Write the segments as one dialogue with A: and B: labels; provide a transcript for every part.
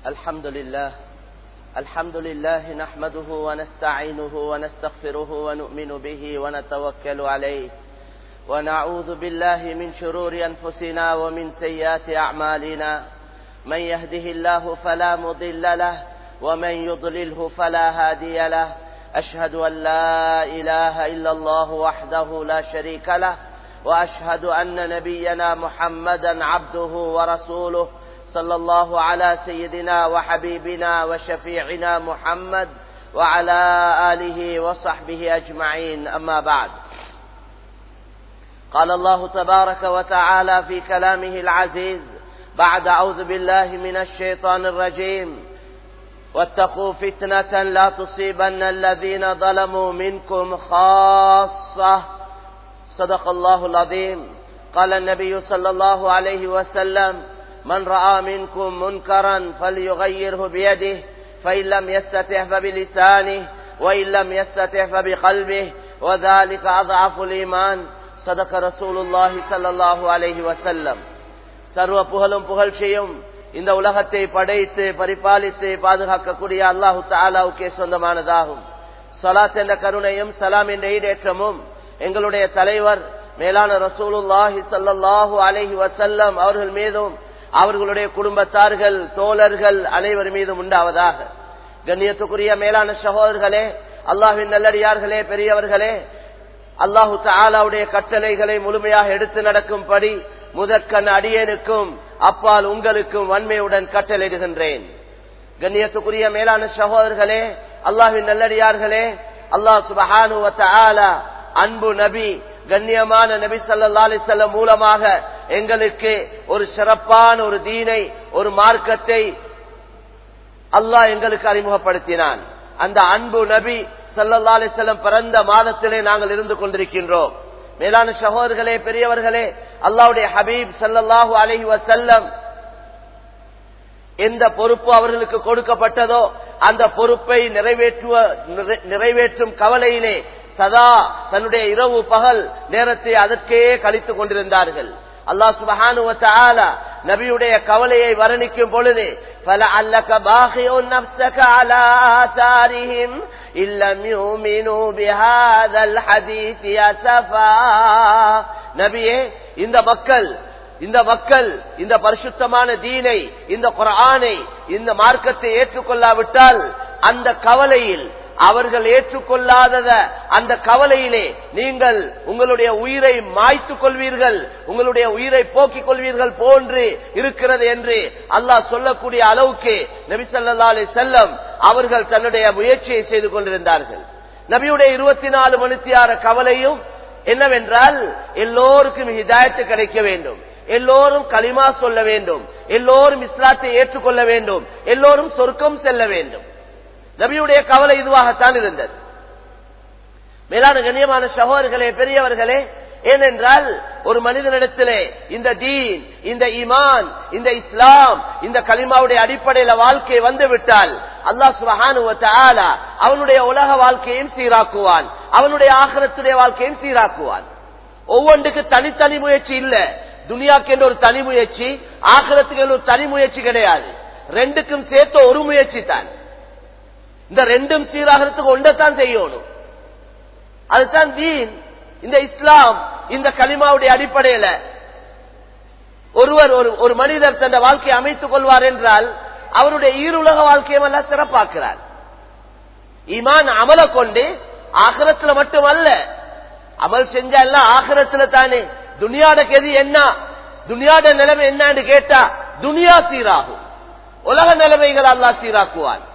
A: الحمد لله الحمد لله نحمده ونستعينه ونستغفره ونؤمن به ونتوكل عليه ونعوذ بالله من شرور أنفسنا ومن سيئات أعمالنا من يهده الله فلا مضل له ومن يضلله فلا هادي له أشهد أن لا إله إلا الله وحده لا شريك له وأشهد أن نبينا محمدا عبده ورسوله صلى الله على سيدنا وحبيبنا وشفيعنا محمد وعلى آله وصحبه أجمعين أما بعد قال الله تبارك وتعالى في كلامه العزيز بعد أعوذ بالله من الشيطان الرجيم واتقوا فتنة لا تصيبن الذين ظلموا منكم خاصة صدق الله العظيم قال النبي صلى الله عليه وسلم من رأى منكم منكرا فليغيره بيده فإن لم يستطع فبلسانه وإن لم يستطع فبقلبه وذلك أضعف الإيمان صدق رسول الله صلى الله عليه وسلم சர்வ புகழும் புகழ்ச்சியும் இந்த உலகத்தை படைத்து பரிபாலித்து பாதுகாக்கக்கூடிய அல்லாஹு தாலாவுக்கே சொந்தமானதாகும் சலாத் என்ற கருணையும் சலாம் என்ற ஈடேற்றமும் எங்களுடைய தலைவர் மேலான ரசூலுல்லாஹி சல்லாஹூ அலஹி வசல்லம் அவர்கள் மீதும் அவர்களுடைய குடும்பத்தார்கள் தோழர்கள் அனைவர் மீதும் உண்டாவதாக கண்ணியத்துக்குரிய மேலான சகோதரர்களே அல்லாஹின் நல்லடியார்களே பெரியவர்களே அல்லாஹு தாலாவுடைய கட்டளைகளை முழுமையாக எடுத்து நடக்கும்படி முதற்கண் அடியனுக்கும் அப்பால் உங்களுக்கும் வன்மையுடன் கட்டளையிடுகின்றேன் கண்ணியத்துக்குரிய மேலான சகோதரர்களே அல்லாஹின் நல்லடியார்களே அல்லாஹ் சுபஹானு அன்பு நபி கண்ணியமான நபி சல்லா அலிசல்லம் மூலமாக எங்களுக்கு ஒரு சிறப்பான ஒரு தீனை ஒரு மார்க்கத்தை அல்லாஹ் எங்களுக்கு அறிமுகப்படுத்தினான் அந்த அன்பு நபி சல்லா அலிசல்லம் பிறந்த மாதத்திலே நாங்கள் இருந்து கொண்டிருக்கின்றோம் மேலான சகோதரர்களே பெரியவர்களே அல்லாவுடைய ஹபீப் சல்லாஹூ அலஹி வசல்லம் எந்த பொறுப்பு அவர்களுக்கு கொடுக்கப்பட்டதோ அந்த பொறுப்பை நிறைவேற்றுவ நிறைவேற்றும் கவலையிலே சதா தன்னுடைய இரவு பகல் நேரத்தை அதற்கே கழித்துக் கொண்டிருந்தார்கள் அல்லாஹ் சுபஹானுவ நபியுடைய கவலையை வர்ணிக்கும் பொழுது பல அல்லக பாகியோன் நப்சக அலா ஆசாரிஹிம் இல்லம் யூமினு பிஹாதல் ஹதீஸி அஸஃபா நபியே இந்த மக்கள் இந்த மக்கள் இந்த பரிசுத்தமான தீனை இந்த குரானை இந்த மார்க்கத்தை ஏற்றுக்கொள்ளாவிட்டால் அந்த கவலையில் அவர்கள் ஏற்றுக்கொள்ளாதத அந்த கவலையிலே நீங்கள் உங்களுடைய உயிரை மாய்த்துக் கொள்வீர்கள் உங்களுடைய உயிரை போக்கிக் கொள்வீர்கள் போன்று இருக்கிறது என்று அல்லாஹ் சொல்லக்கூடிய அளவுக்கு நபி சொல்லா அலி செல்லம் அவர்கள் தன்னுடைய முயற்சியை செய்து கொண்டிருந்தார்கள் நபியுடைய இருபத்தி நாலு மணித்தியார கவலையும் என்னவென்றால் எல்லோருக்கும் ஹிதாயத்து கிடைக்க வேண்டும் எல்லோரும் களிமா சொல்ல வேண்டும் எல்லோரும் இஸ்லாத்தை ஏற்றுக்கொள்ள வேண்டும் எல்லோரும் சொர்க்கம் செல்ல வேண்டும் நபியுடைய கவலை இதுவாகத்தான் இருந்தது மேலான கண்ணியமான சகோதரர்களே பெரியவர்களே ஏனென்றால் ஒரு மனிதனிடத்திலே இந்த தீன் இந்த ஈமான் இந்த இஸ்லாம் இந்த கலிமாவுடைய அடிப்படையில வாழ்க்கை வந்து விட்டால் அல்லாஹ் சுபஹானுவ அவனுடைய உலக வாழ்க்கையும் சீராக்குவான் அவனுடைய ஆகரத்துடைய வாழ்க்கையும் சீராக்குவான் ஒவ்வொன்றுக்கு தனித்தனி முயற்சி இல்ல துனியாக்கு என்று ஒரு தனி முயற்சி ஆகரத்துக்கு ஒரு தனி முயற்சி கிடையாது ரெண்டுக்கும் சேர்த்து ஒரு முயற்சி தான் இந்த ரெண்டும் சீராகிறதுக்கு ஒன்றத்தான் செய்யணும் அதுதான் தீன் இந்த இஸ்லாம் இந்த களிமாவுடைய அடிப்படையில ஒருவர் ஒரு ஒரு மனிதர் தன் வாழ்க்கையை அமைத்துக் கொள்வார் என்றால் அவருடைய ஈருலக வாழ்க்கையும் எல்லாம் சிறப்பாக்குறார் ஈமான் அமல கொண்டு ஆகரத்துல மட்டுமல்ல அமல் செஞ்சா எல்லாம் ஆகரத்துல தானே துனியாட கெதி என்ன துனியாட நிலைமை என்னன்னு கேட்டா துனியா சீராகும் உலக நிலைமைகள் அல்லா சீராக்குவான்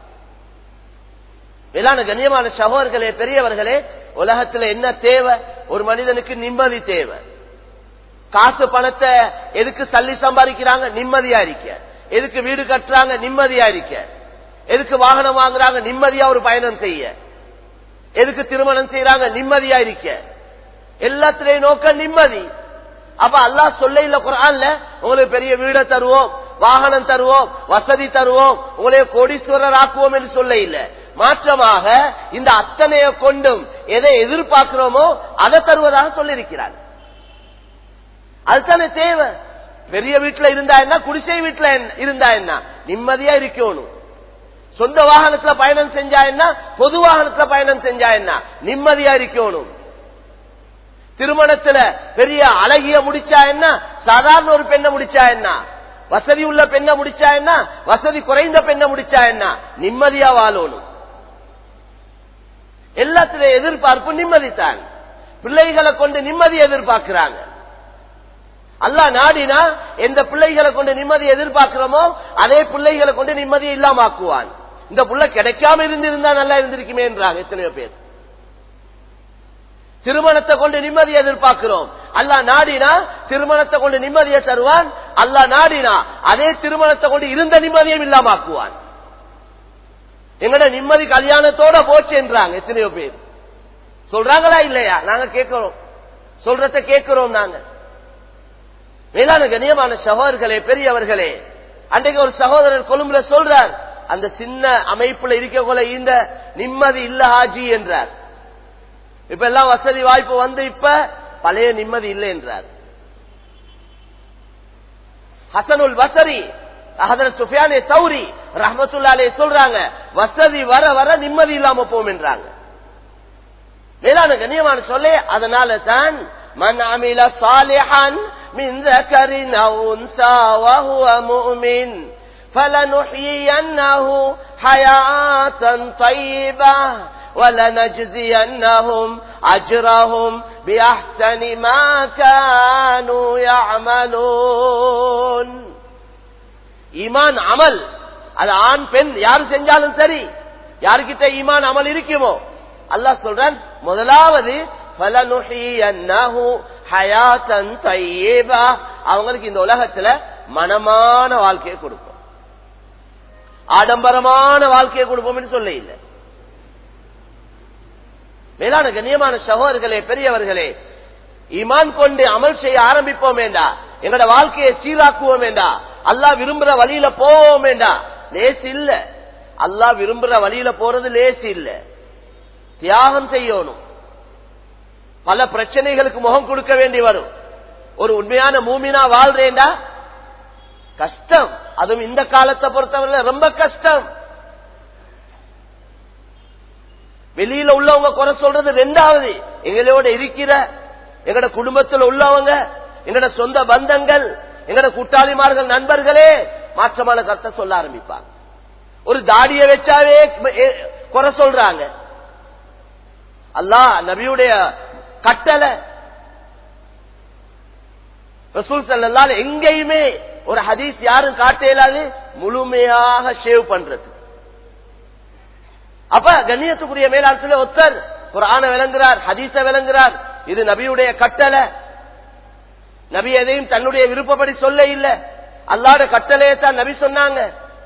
A: மேலான கண்ணியமான சகோதர்களே பெரியவர்களே உலகத்துல என்ன தேவை ஒரு மனிதனுக்கு நிம்மதி தேவை காசு பணத்தை எதுக்கு சல்லி சம்பாதிக்கிறாங்க நிம்மதியா இருக்க எதுக்கு வீடு கட்டுறாங்க நிம்மதியா இருக்க எதுக்கு வாகனம் வாங்குறாங்க நிம்மதியா ஒரு பயணம் செய்ய எதுக்கு திருமணம் செய்யறாங்க நிம்மதியா இருக்க எல்லாத்திலையும் நோக்க நிம்மதி அப்ப அல்லா சொல்ல இல்ல குரான்ல உங்களுக்கு பெரிய வீடை தருவோம் வாகனம் தருவோம் வசதி தருவோம் உங்களை கோடீஸ்வரர் ஆக்குவோம் என்று சொல்ல இல்ல மாற்றமாக இந்த அத்தனைய கொண்டும் எதை எதிர்பார்க்கிறோமோ அதை தருவதாக சொல்லியிருக்கிறார் அதுதானே தேவை பெரிய வீட்டுல இருந்தா என்ன குடிசை வீட்டுல என்ன- இருந்தா என்ன நிம்மதியா இருக்கணும் சொந்த வாகனத்துல பயணம் செஞ்சா என்ன பொது வாகனத்துல பயணம் செஞ்சா என்ன நிம்மதியா இருக்கணும் திருமணத்துல பெரிய அழகிய முடிச்சா என்ன சாதாரண ஒரு பெண்ணை முடிச்சா என்ன வசதி உள்ள பெண்ணை முடிச்சா என்ன வசதி குறைந்த பெண்ணை முடிச்சா என்ன நிம்மதியா வாழணும் எல்லாத்திலே எதிர்பார்ப்பு நிம்மதிதான் பிள்ளைகளை கொண்டு நிம்மதி எதிர்பார்க்கிறாங்க அல்லாஹ் நாடினா எந்த பிள்ளைகளை கொண்டு நிம்மதி எதிர்பார்க்கிறோமோ அதே பிள்ளைகளை கொண்டு நிம்மதியை இல்லாம ஆக்குவான் இந்த புள்ள கிடைக்காம இருந்திருந்தா நல்லா இருந்திருக்குமேன்றாங்க எத்தனையோ பேர் திருமணத்தை கொண்டு நிம்மதி எதிர்பார்க்கிறோம் அல்லாஹ் நாடினா திருமணத்தை கொண்டு நிம்மதியை தருவான் அல்லாஹ் நாடினா அதே திருமணத்தை கொண்டு இருந்த நிம்மதியும் இல்லாம ஆக்குவான் எங்கட நிம்மதி கல்யாணத்தோட போச்சு என்றாங்க எத்தனையோ பேர் சொல்றாங்களா இல்லையா நாங்க கேட்கிறோம் சொல்றத கேட்கிறோம் நாங்க மேலான கண்ணியமான சகோதரர்களே பெரியவர்களே அன்றைக்கு ஒரு சகோதரர் கொழும்புல சொல்றார் அந்த சின்ன அமைப்புல இருக்கக்குள்ள இந்த நிம்மதி இல்ல ஹாஜி என்றார் இப்ப எல்லாம் வசதி வாய்ப்பு வந்து இப்ப பழைய நிம்மதி இல்லை என்றார் ஹசனுல் வசரி ஹதரத் சுஃபியானே சௌரி ரஹமத்துல்லாலே சொல்றாங்க வசதி வர வர நிம்மதி இல்லாம போம் என்றாங்க மேலான கண்ணியமான சொல்லே அதனால தான் மன் அமில சாலிஹன் من ذكر أو أنثى وهو مؤمن فلنحيينه حياة طيبة ولنجزينهم أجرهم بأحسن ما كانوا يعملون ஈமான் அமல் அது ஆண் பெண் யாரு செஞ்சாலும் சரி யாருக்கிட்ட ஈமான் அமல் இருக்குமோ அல்லாஹ் சொல்றான் முதலாவது فَلَنُحْيِيَنَّهُ حَيَاةً طَيِّبَةً. அவங்களுக்கு இந்த உலகத்துல மனமான வாழ்க்கையை கொடுப்போம் ஆடம்பரமான வாழ்க்கையை கொடுப்போம் சொல்ல இல்லை மேலான கண்ணியமான சகோதரர்களே பெரியவர்களே ஈமான் கொண்டு அமல் செய்ய ஆரம்பிப்போம் வேண்டா எங்களோட வாழ்க்கையை சீராக்குவோம் வேண்டா அல்லாஹ் விரும்புற வழியில போவோம் வேண்டா லேசு இல்ல அல்லாஹ் விரும்புற வழியில போறது லேசு இல்ல தியாகம் செய்யணும் பல பிரச்சனைகளுக்கு முகம் கொடுக்க வேண்டி வரும் ஒரு உண்மையான மூமினா வாழ்றேண்டா கஷ்டம் அதுவும் இந்த காலத்தை பொறுத்தவரை ரொம்ப கஷ்டம் வெளியில உள்ளவங்க குறை சொல்றது ரெண்டாவது எங்களோட இருக்கிற எங்கட குடும்பத்தில் உள்ளவங்க எங்கட சொந்த பந்தங்கள் எங்கட கூட்டாளிமார்கள் நண்பர்களே மாற்றமான கருத்தை சொல்ல ஆரம்பிப்பாங்க ஒரு தாடிய வச்சாவே எ- குறை சொல்றாங்க அல்லாஹ் நபியுடைய கட்டளை ரசூல் ஸல்லல்லாஹு அலைஹி எங்கேயுமே ஒரு ஹதீஸ் யாரும் காட்ட இயலாது முழுமையாக ஷேவ் பண்றது அப்ப கண்ணியத்துக்குரிய மேலாண் சொல்ல ஒத்தர் குரான விளங்குறார் ஹதீஸ விளங்குறார் இது நபியுடைய கட்டளை நபி எதையும் தன்னுடைய விருப்பப்படி சொல்ல இல்ல அல்லாட கட்டளையை தான் நபி சொன்னாங்க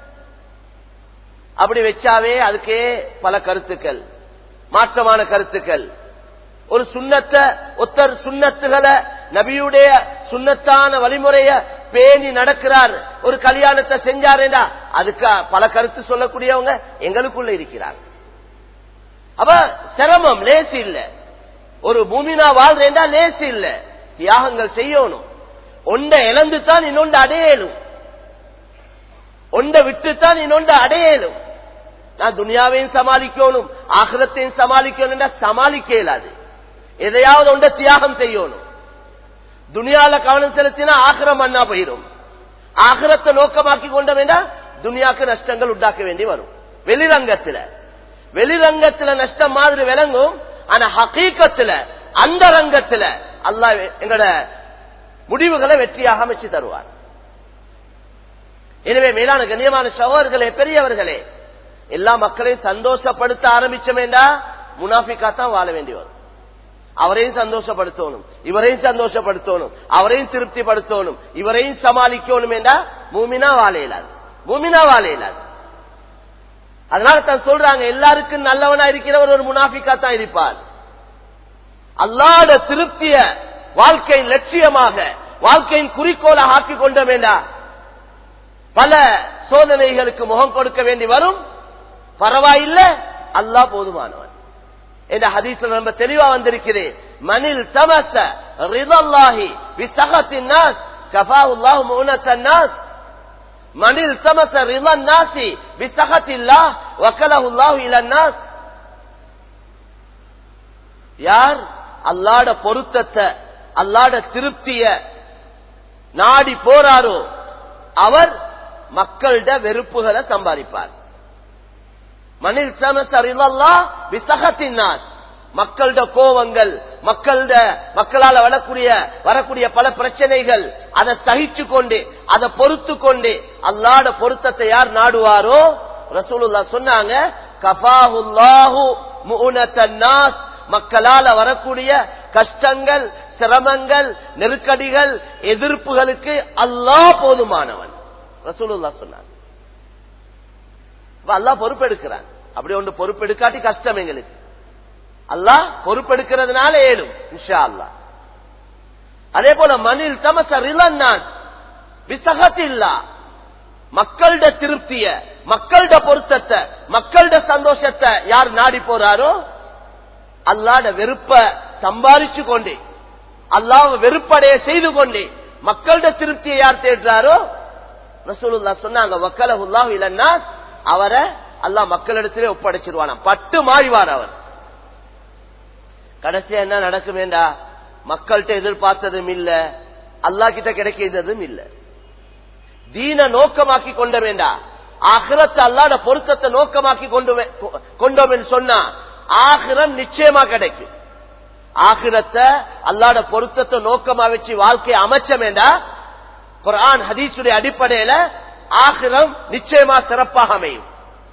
A: அப்படி வச்சாவே அதுக்கே பல கருத்துக்கள் மாற்றமான கருத்துக்கள் ஒரு சுண்ணத்தை ஒத்தர் சுண்ணத்துகளை நபியுடைய சுண்ணத்தான வழிமுறைய பேணி நடக்கிறார் ஒரு கல்யாணத்தை செஞ்சாரேடா அதுக்கு பல கருத்து சொல்லக்கூடியவங்க எங்களுக்குள்ள இருக்கிறார் அப்ப சிரமம் லேசு இல்ல ஒரு பூமினா வாழ்றேண்டா லேசு இல்ல தியாகங்கள் செய்யணும் ஒன்றை இழந்து தான் இன்னொன்று அடையலும் ஒன்றை விட்டுத்தான் இன்னொன்று அடையலும் நான் துனியாவையும் சமாளிக்கணும் ஆகிரத்தையும் சமாளிக்கணும் சமாளிக்க இயலாது எதையாவது ஒன்றை தியாகம் செய்யணும் துனியால கவனம் செலுத்தினா ஆகிரம் மண்ணா போயிடும் ஆகிரத்தை நோக்கமாக்கி கொண்ட வேண்டாம் துனியாக்கு நஷ்டங்கள் உண்டாக்க வேண்டி வரும் வெளிரங்கத்துல வெளிரங்கத்துல நஷ்டம் மாதிரி விளங்கும் ஆனா ஹகீக்கத்துல அந்த ரங்கத்துல அல்லாஹ் எங்களோட முடிவுகளை வெற்றியாக அமைச்சு தருவார் எனவே மேலான கண்ணியமான சகோதரர்களே பெரியவர்களே எல்லா மக்களையும் சந்தோஷப்படுத்த ஆரம்பிச்சோமேண்டா முனாஃபிக்கா தான் வாழ வேண்டி வரும் அவரையும் சந்தோஷப்படுத்தணும் இவரையும் சந்தோஷப்படுத்தணும் அவரையும் திருப்திப்படுத்தணும் இவரையும் சமாளிக்கணும் என்றா மூமினா வாழ இயலாது மூமினா வாழ இயலாது அதனால தான் சொல்றாங்க எல்லாருக்கும் நல்லவனா இருக்கிறவர் ஒரு முனாஃபிக்கா தான் இருப்பார் அல்லாட திருப்திய வாழ்க்கையின் லட்சியமாக வாழ்க்கையின் குறிக்கோளாக ஆக்கி கொண்ட வேண்டா பல சோதனைகளுக்கு முகம் கொடுக்க வேண்டி வரும் பரவாயில்ல அல்லாஹ் போதுமானவன் என்ற ஹதீஸ்ல ரொம்ப தெளிவா வந்திருக்கிறேன் மனில் தமச ரிதல்லாஹி விசகத்தின் நாஸ் கஃபாவுல்லாஹு முனத்தன் நாஸ் மனில் சமச ரிலன் நாசி பிசகத்தில்லா வக்கலஹுல்லாஹு இலன் நாஸ் யார் அல்லாட பொருத்தத்தை அல்லாட திருப்திய நாடி போறாரோ அவர் மக்களிட வெறுப்புகளை சம்பாதிப்பார் மனில் சமசரிலல்லா விசகத்தினார் மக்களிட கோவங்கள் மக்களிட மக்களால வரக்கூடிய வரக்கூடிய பல பிரச்சனைகள் அதை சகிச்சு கொண்டு அதை பொறுத்து கொண்டு அல்லாட பொருத்தத்தை யார் நாடுவாரோ ரசூலுல்லா சொன்னாங்க கஃபாஹுல்லாஹு முனத்தன்னாஸ் மக்களால வரக்கூடிய கஷ்டங்கள் சிரமங்கள் நெருக்கடிகள் எதிர்ப்புகளுக்கு அல்லாஹ் போதுமானவன் ரசூலுல்லா சொன்னார் அல்லாஹ் பொறுப்பெடுக்கிறான் அப்படி ஒன்று பொறுப்பெடுக்காட்டி கஷ்டம் எங்களுக்கு அல்லாஹ் பொறுப்பெடுக்கிறதுனால ஏழும் இன்ஷா அல்லா அதே போல மனில் தமச ரிலன்னான் விசகத்தில்லா மக்களிட திருப்திய மக்களிட பொருத்தத்தை மக்களிட சந்தோஷத்தை யார் நாடி போறாரோ அல்லாட வெறுப்ப சம்பாதிச்சு கொண்டே அல்லாஹ் வெறுப்படைய செய்து கொண்டே மக்களிட திருப்தியை யார் தேடுறாரோ ரசூலுல்லா சொன்னாங்க வக்கலஹுல்லாஹு இல்லன்னா அவரை அல்லாஹ் மக்களிடத்திலே ஒப்படைச்சிருவானா பட்டு மாறிவார் அவர் கடைசியா என்ன நடக்குமேண்டா மக்கள்கிட்ட எதிர்பார்த்ததும் இல்ல அல்லா கிட்ட கிடைக்கிறதும் இல்ல தீன நோக்கமாக்கி கொண்ட வேண்டா ஆகிரத்தை அல்லாட பொருத்தத்தை நோக்கமாக்கி கொண்டு கொண்டோம் என்று சொன்னா ஆகிரம் நிச்சயமா கிடைக்கும் ஆகிரத்தை அல்லாட பொருத்தத்தை நோக்கமா வச்சு வாழ்க்கையை அமைச்ச வேண்டா குரான் ஹதீசுடைய அடிப்படையில ஆகிரம் நிச்சயமா சிறப்பாக அமையும்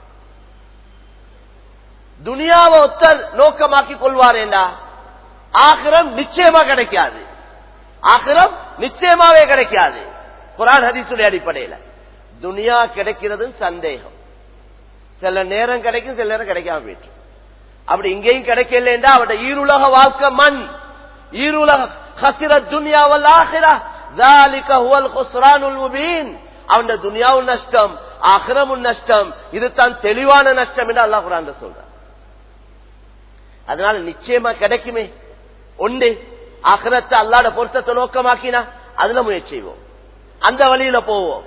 A: துனியாவை ஒத்தர் நோக்கமாக்கி கொள்வாரேண்டா ஆகிரம் நிச்சயமா கிடைக்காது ஆகிரம் நிச்சயமாவே கிடைக்காது குரான் ஹதீசுடைய அடிப்படையில துனியா கிடைக்கிறது சந்தேகம் சில நேரம் கிடைக்கும் சில நேரம் கிடைக்காம போயிட்டு அப்படி இங்கேயும் கிடைக்கலண்டா அவட ஈருலக வாழ்க்கை மண் ஈருலக ஹசிர துனியாவல் ஆகிரா ذلك هو الخسران المبين அவன் துனியாவும் நஷ்டம் ஆகிரமும் நஷ்டம் இதுதான் தெளிவான நஷ்டம் என்று அல்லாஹ் குரான் சொல்றான் அதனால நிச்சயமா கிடைக்குமே ஒன்று ஆகிரத்தை அல்லாட பொருத்தத்தை நோக்கமாக்கினா அதுல முயற்சி செய்வோம் அந்த வழியில போவோம்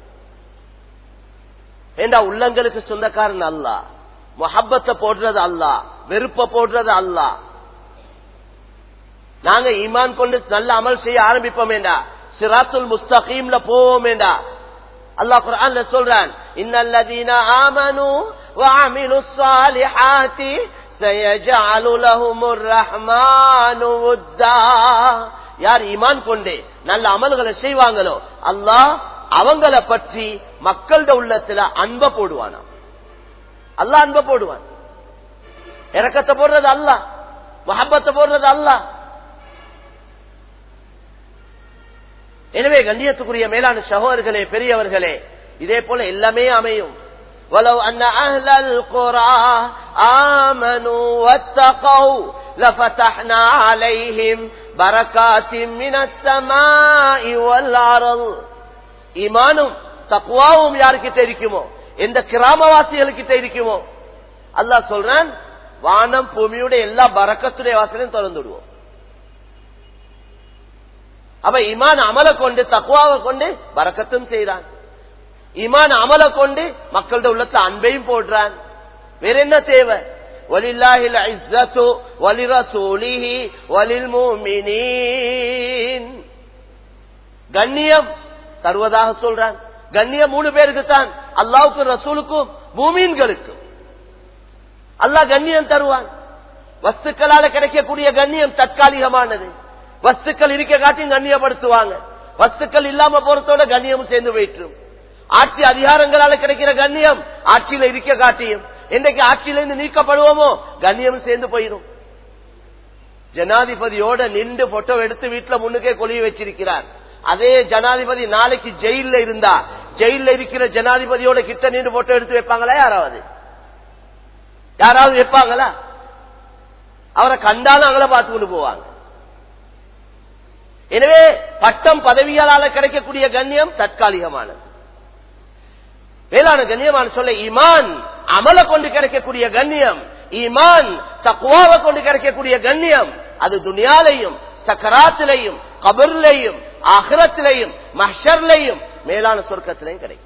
A: ஏண்டா உள்ளங்களுக்கு சொந்தக்காரன் அல்லா மொஹப்பத்தை போடுறது அல்லா வெறுப்ப போடுறது அல்லா நாங்க ஈமான் கொண்டு நல்ல அமல் செய்ய ஆரம்பிப்போம் வேண்டா சிராத்துல் முஸ்தகீம்ல போவோம் வேண்டா அல்லாஹ் குர்ஆன்ல சொல்றான் இன்னல்லதீன ஆமனு وعملوا الصالحات سيجعل لهم الرحمن ودا யார் ஈமான் கொண்டே நல்ல அமல்களை செய்வாங்களோ அல்லாஹ் அவங்கள பற்றி மக்களோட உள்ளத்துல அன்ப போடுவானா அல்லாஹ் அன்ப போடுவான் இறக்கத்தை போடுறது அல்ல மஹப்பத்தை போடுறது அல்ல எனவே கண்ணியத்துக்குரிய மேலான சகோதரர்களே பெரியவர்களே இதே போல எல்லாமே அமையும் ولو أن أهل القرى آمنوا واتقوا لفتحنا عليهم بركات من السماء والأرض ஈமானும் தக்குவாவும் யாருக்கிட்ட இருக்குமோ எந்த கிராமவாசிகளுக்கிட்ட இருக்குமோ அல்லாஹ் சொல்றான் வானம் பூமியோட எல்லா பறக்கத்துடைய வாசலையும் திறந்து விடுவோம் அப்ப இமான் அமல கொண்டு தக்குவாவை கொண்டு பறக்கத்தும் செய்றான் இமான் அமல கொண்டு மக்களோட உள்ளத்தை அன்பையும் போடுறான் வேற என்ன தேவை ولله العزة ولرسوله وللمؤمنين கண்ணியம் தருவதாக சொல்றான் கண்ணியம் மூணு பேருக்கு தான் அல்லாவுக்கும் ரசூலுக்கும் பூமீன்களுக்கும் அல்லாஹ் கண்ணியம் தருவான் வஸ்துக்களால கிடைக்கக்கூடிய கண்ணியம் தற்காலிகமானது வஸ்துக்கள் இருக்க காட்டியும் கண்ணியப்படுத்துவாங்க வஸ்துக்கள் இல்லாம போறதோட கண்ணியம் சேர்ந்து போயிற்றும் ஆட்சி அதிகாரங்களால கிடைக்கிற கண்ணியம் ஆட்சியில இருக்க காட்டியும் இன்றைக்கு ஆட்சியிலிருந்து நீக்கப்படுவோமோ கண்ணியம் சேர்ந்து போயிடும் ஜனாதிபதியோட நின்று போட்டோ எடுத்து வீட்டுல முன்னுக்கே கொலிய வச்சிருக்கிறார் அதே ஜனாதிபதி நாளைக்கு ஜெயில இருந்தா ஜெயில இருக்கிற ஜனாதிபதியோட கிட்ட நின்று போட்டோ எடுத்து வைப்பாங்களா யாராவது யாராவது வைப்பாங்களா அவரை கண்டாலும் அவங்கள பார்த்து கொண்டு போவாங்க எனவே பட்டம் பதவியாளால கிடைக்கக்கூடிய கண்ணியம் தற்காலிகமானது வேளாண் கண்ணியமான சொல்ல ஈமான் அமல கொண்டு கிடைக்கக்கூடிய கண்ணியம் ஈமான் தக்குவாவை கொண்டு கிடைக்கக்கூடிய கண்ணியம் அது துனியாலையும் சக்கராத்திலையும் கபர்லையும் அகரத்திலையும் மஷர்லையும் மேலான சொர்க்கத்திலையும் கிடைக்கும்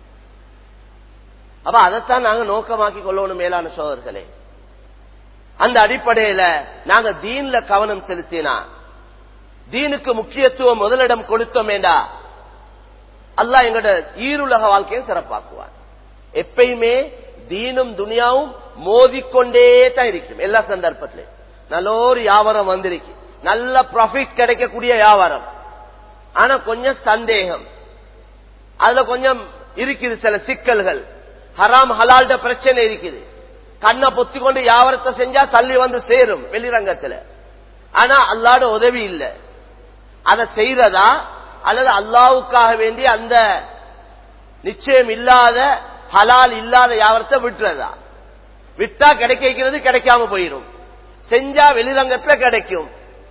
A: அப்ப அதைத்தான் நாங்க நோக்கமாக்கி கொள்ளணும் மேலான சோதர்களே அந்த அடிப்படையில நாங்க தீன்ல கவனம் செலுத்தினா தீனுக்கு முக்கியத்துவம் முதலிடம் கொடுத்தோம் வேண்டா அல்லாஹ் எங்களோட ஈருலக வாழ்க்கையை சிறப்பாக்குவார் எப்பயுமே தீனும் துனியாவும் மோதிக்கொண்டே தான் இருக்கும் எல்லா சந்தர்ப்பத்திலும் நல்ல ஒரு வியாபாரம் வந்திருக்கு நல்ல ப்ராஃபிட் கிடைக்கக்கூடிய வியாபாரம் ஆனா கொஞ்சம் சந்தேகம் அதுல கொஞ்சம் இருக்குது சில சிக்கல்கள் ஹராம் ஹலால்ட பிரச்சனை இருக்குது கண்ணை பொத்தி கொண்டு வியாபாரத்தை செஞ்சா தள்ளி வந்து சேரும் வெளிரங்கத்துல ஆனா அல்லாட உதவி இல்லை அதை செய்யறதா அல்லது அல்லாவுக்காக வேண்டி அந்த நிச்சயம் இல்லாத ஹலால் இல்லாத வியாபாரத்தை விட்டுறதா விட்டா கிடைக்க வைக்கிறது கிடைக்காம போயிடும் செஞ்சா வெளிரங்கத்துல கிடைக்கும்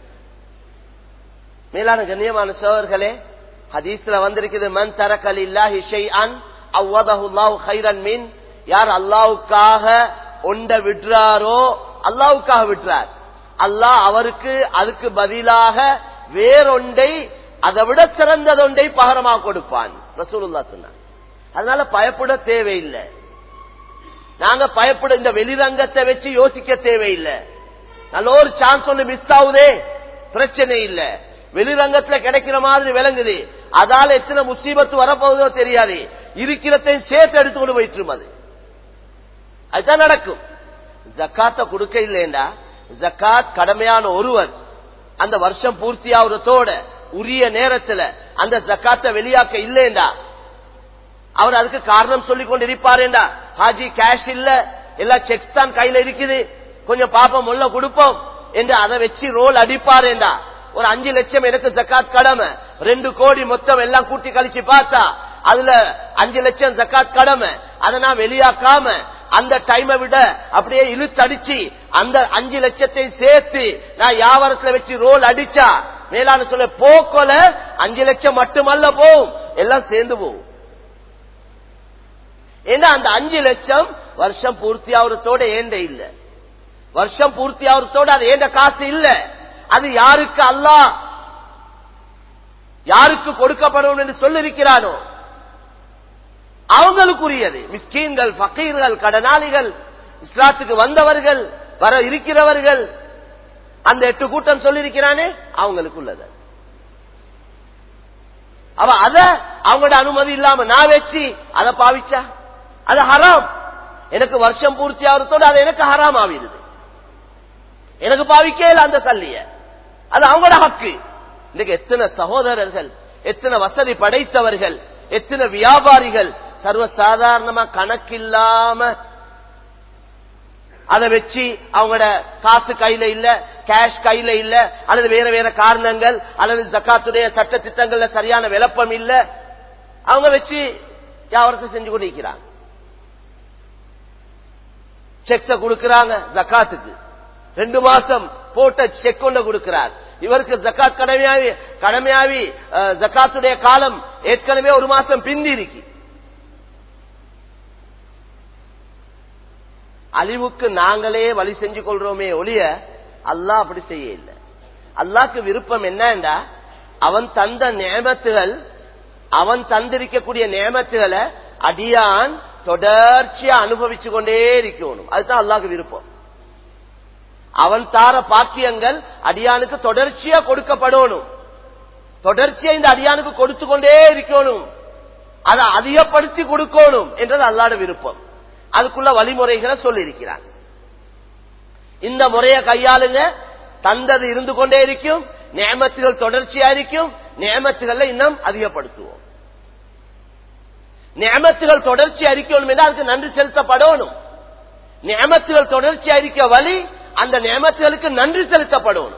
A: மேலான கண்ணியமான சோழர்களே ஹதீஸ்ல வந்திருக்குது மன் தரக்கல் இல்லாஹி ஷைஅன் அவ்வதஹுல்லாஹு கைரன் மின் யார் அல்லாவுக்காக ஒண்ட விடுறாரோ அல்லாவுக்காக விட்டுறார் அல்லாஹ் அவருக்கு அதுக்கு பதிலாக வேறொன்றை அதை விட சிறந்ததொன்றை பகரமாக கொடுப்பான் ரசூலுல்லா சொன்னார் அதனால பயப்பட தேவையில்லை நாங்க பயப்பட இந்த வெளிரங்கத்தை வச்சு யோசிக்க தேவையில்லை நல்ல ஒரு சான்ஸ் ஒண்ணு மிஸ் ஆகுதே பிரச்சனை இல்ல வெளிரங்கத்துல கிடைக்கிற மாதிரி விளங்குது அதால எத்தனை முசீபத்து வரப்போகுதோ தெரியாது இருக்கிறதையும் சேர்த்து எடுத்துக்கொண்டு போயிட்டு அது அதுதான் நடக்கும் ஜக்காத்த கொடுக்க இல்லைண்டா ஜக்காத் கடமையான ஒருவர் அந்த வருஷம் பூர்த்தியாவதோட உரிய நேரத்துல அந்த ஜக்காத்த வெளியாக்க இல்லைண்டா அவர் அதுக்கு காரணம் சொல்லிக் கொண்டு இருப்பாரேண்டா ஹாஜி கேஷ் இல்ல எல்லா செக்ஸ் தான் கையில இருக்குது கொஞ்சம் பாப்போம் உள்ள கொடுப்போம் என்று அதை வச்சு ரோல் அடிப்பாரேண்டா ஒரு அஞ்சு லட்சம் எனக்கு ஜக்காத் கடமை ரெண்டு கோடி மொத்தம் எல்லாம் கூட்டி கழிச்சு பார்த்தா அதுல அஞ்சு லட்சம் ஜக்காத் கடமை அதை நான் வெளியாக்காம அந்த டைமை விட அப்படியே இழுத்தடிச்சு அந்த அஞ்சு லட்சத்தை சேர்த்து நான் வியாபாரத்துல வச்சு ரோல் அடிச்சா மேலான சொல்ல போக்கொல அஞ்சு லட்சம் மட்டுமல்ல போகும் எல்லாம் சேர்ந்து போகும் ஏன்னா அந்த அஞ்சு லட்சம் வருஷம் பூர்த்தி ஆகுறதோட ஏண்ட இல்ல வருஷம் பூர்த்தி ஆகுறதோட அது ஏண்ட காசு இல்ல அது யாருக்கு அல்லா யாருக்கு கொடுக்கப்படும் என்று சொல்லிருக்கிறானோ அவங்களுக்குரியது மிஸ்கீன்கள் பக்கீர்கள் கடனாளிகள் இஸ்லாத்துக்கு வந்தவர்கள் வர இருக்கிறவர்கள் அந்த எட்டு கூட்டம் சொல்லிருக்கிறானே அவங்களுக்குள்ளது அவ அத அவங்களோட அனுமதி இல்லாம நான் வச்சு அதை பாவிச்சா அது ஹராம் எனக்கு வருஷம் பூர்த்தி ஆகிறதோடு அது எனக்கு ஹராம் ஆவிடுது எனக்கு பாவிக்கல அந்த சல்லிய அது அவங்களோட ஹக்கு இன்னைக்கு எத்தனை சகோதரர்கள் எத்தனை வசதி படைத்தவர்கள் எத்தனை வியாபாரிகள் சர்வ சாதாரணமா கணக்கில்லாம அதை வச்சு அவங்களோட காசு கையில இல்ல கேஷ் கையில இல்ல அல்லது வேற வேற காரணங்கள் அல்லது ஜக்காத்துடைய சட்ட திட்டங்கள்ல சரியான விளப்பம் இல்ல அவங்க வச்சு வியாபாரத்தை செஞ்சு கொண்டிருக்கிறாங்க செக்க கொடுக்கறாங்க ஜக்காத்துக்கு ரெண்டு மாசம் போட்ட செக் கொண்டு கொடுக்கிறார் இவருக்கு ஜக்காத் கடமையாவி கடமையாவி ஜக்காத்துடைய காலம் ஏற்கனவே ஒரு மாசம் பிந்தி இருக்கு அழிவுக்கு நாங்களே வழி செஞ்சு கொள்றோமே ஒழிய அல்லாஹ் அப்படி செய்ய இல்லை அல்லாக்கு விருப்பம் என்னண்டா அவன் தந்த நேமத்துகள் அவன் தந்திருக்கக்கூடிய நேமத்துகளை அடியான் தொடர்ச்சியா அனுபவிச்சு கொண்டே இருக்கணும் அதுதான் அல்லாக்கு விருப்பம் அவன் தார பாக்கியங்கள் அடியானுக்கு தொடர்ச்சியா கொடுக்கப்படணும் தொடர்ச்சியா இந்த அடியானுக்கு கொடுத்து கொண்டே இருக்கணும் அதை அதிகப்படுத்தி கொடுக்கணும் என்றது அல்லாட விருப்பம் அதுக்குள்ள வழிமுறைகளை சொல்லியிருக்கிறார் இந்த முறையை கையாளுங்க தந்தது இருந்து கொண்டே இருக்கும் நேமத்துகள் தொடர்ச்சியா இருக்கும் நேமத்துகளை இன்னும் அதிகப்படுத்துவோம் நேமத்துகள் தொடர்ச்சி அறிக்கணும் என்று அதுக்கு நன்றி செலுத்தப்படணும் நேமத்துகள் தொடர்ச்சி அறிக்க வழி அந்த நேமத்துகளுக்கு நன்றி செலுத்தப்படணும்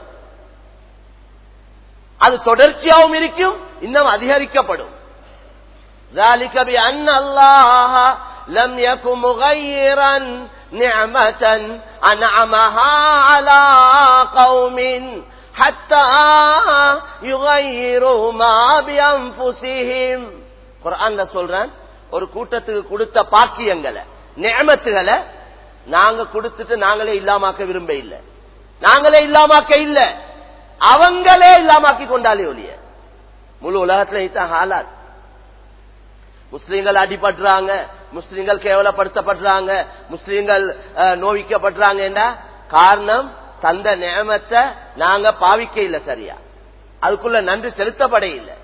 A: அது தொடர்ச்சியாகவும் இருக்கும் இன்னும் அதிகரிக்கப்படும் ذلك بأن الله لم يكن مغيرا نعمة أنعمها على قوم حتى يغيروا ما بأنفسهم குரான்ல சொல்றேன் ஒரு கூட்டத்துக்கு கொடுத்த பாக்கியங்களை நேமத்துகளை நாங்க கொடுத்துட்டு நாங்களே இல்லாமாக்க விரும்ப இல்லை நாங்களே இல்லாமாக்க இல்ல அவங்களே இல்லாமாக்கி கொண்டாலே ஒழிய முழு உலகத்துல இதுதான் ஹாலாத் முஸ்லீம்கள் அடிபடுறாங்க முஸ்லீம்கள் கேவலப்படுத்தப்படுறாங்க முஸ்லீம்கள் அஹ், நோவிக்கப்படுறாங்கன்னா காரணம் தந்த நியமத்தை நாங்க பாவிக்க இல்லை சரியா அதுக்குள்ள நன்றி செலுத்தப்பட இல்லை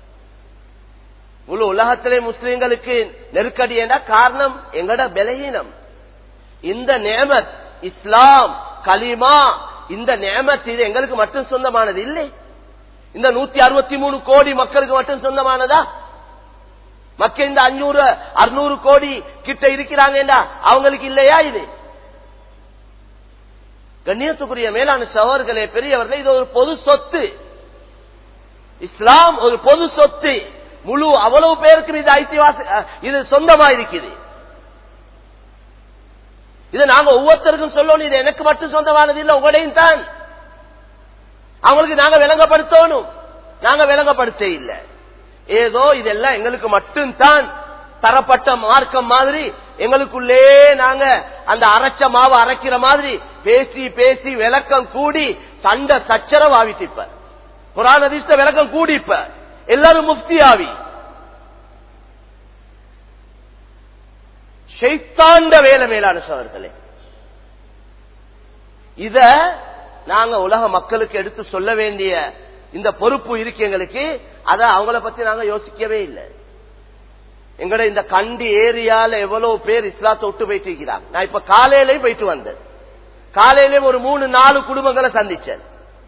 A: முழு உலகத்திலே முஸ்லீம்களுக்கு நெருக்கடி என்ற காரணம் எங்கட பலகீனம் இந்த நேமத் இஸ்லாம் கலிமா இந்த நேமத் இது எங்களுக்கு மட்டும் சொந்தமானது இல்லை இந்த நூத்தி அறுபத்தி மூணு கோடி மக்களுக்கு மட்டும் சொந்தமானதா மக்கள் இந்த அஞ்சூறு அறுநூறு கோடி கிட்ட இருக்கிறாங்கடா அவங்களுக்கு இல்லையா இது கண்ணியத்துக்குரிய மேலான சவர்களே பெரியவர்களே இது ஒரு பொது சொத்து இஸ்லாம் ஒரு பொது சொத்து முழு அவ்வளவு பேருக்கு இது ஐத்திவாச இது சொந்தமா இருக்குது இது நாங்க ஒவ்வொருத்தருக்கும் சொல்லணும் இது எனக்கு மட்டும் சொந்தமானது இல்ல உங்களையும் தான் அவங்களுக்கு நாங்க விளங்கப்படுத்தணும் நாங்க விளங்கப்படுத்த இல்ல ஏதோ இதெல்லாம் எங்களுக்கு மட்டும்தான் தரப்பட்ட மார்க்கம் மாதிரி எங்களுக்குள்ளே நாங்க அந்த அரைச்ச மாவு அரைக்கிற மாதிரி பேசி பேசி விளக்கம் கூடி சண்டை சச்சரவு ஆவித்திப்ப குரான் அதிர்ஷ்ட விளக்கம் கூடி இப்ப எல்லாரும் முஃப்தி ஆவி ஷைத்தாண்ட வேலை மேலான சவர்களே இத நாங்க உலக மக்களுக்கு எடுத்து சொல்ல வேண்டிய இந்த பொறுப்பு இருக்கு எங்களுக்கு அத அவங்கள பத்தி நாங்க யோசிக்கவே இல்லை எங்கட இந்த கண்டி ஏரியால எவ்வளவு பேர் இஸ்லாத்தை விட்டு போயிட்டு இருக்கிறாங்க நான் இப்ப காலையிலயும் போயிட்டு வந்தேன் காலையிலயும் ஒரு மூணு நாலு குடும்பங்களை சந்திச்சேன்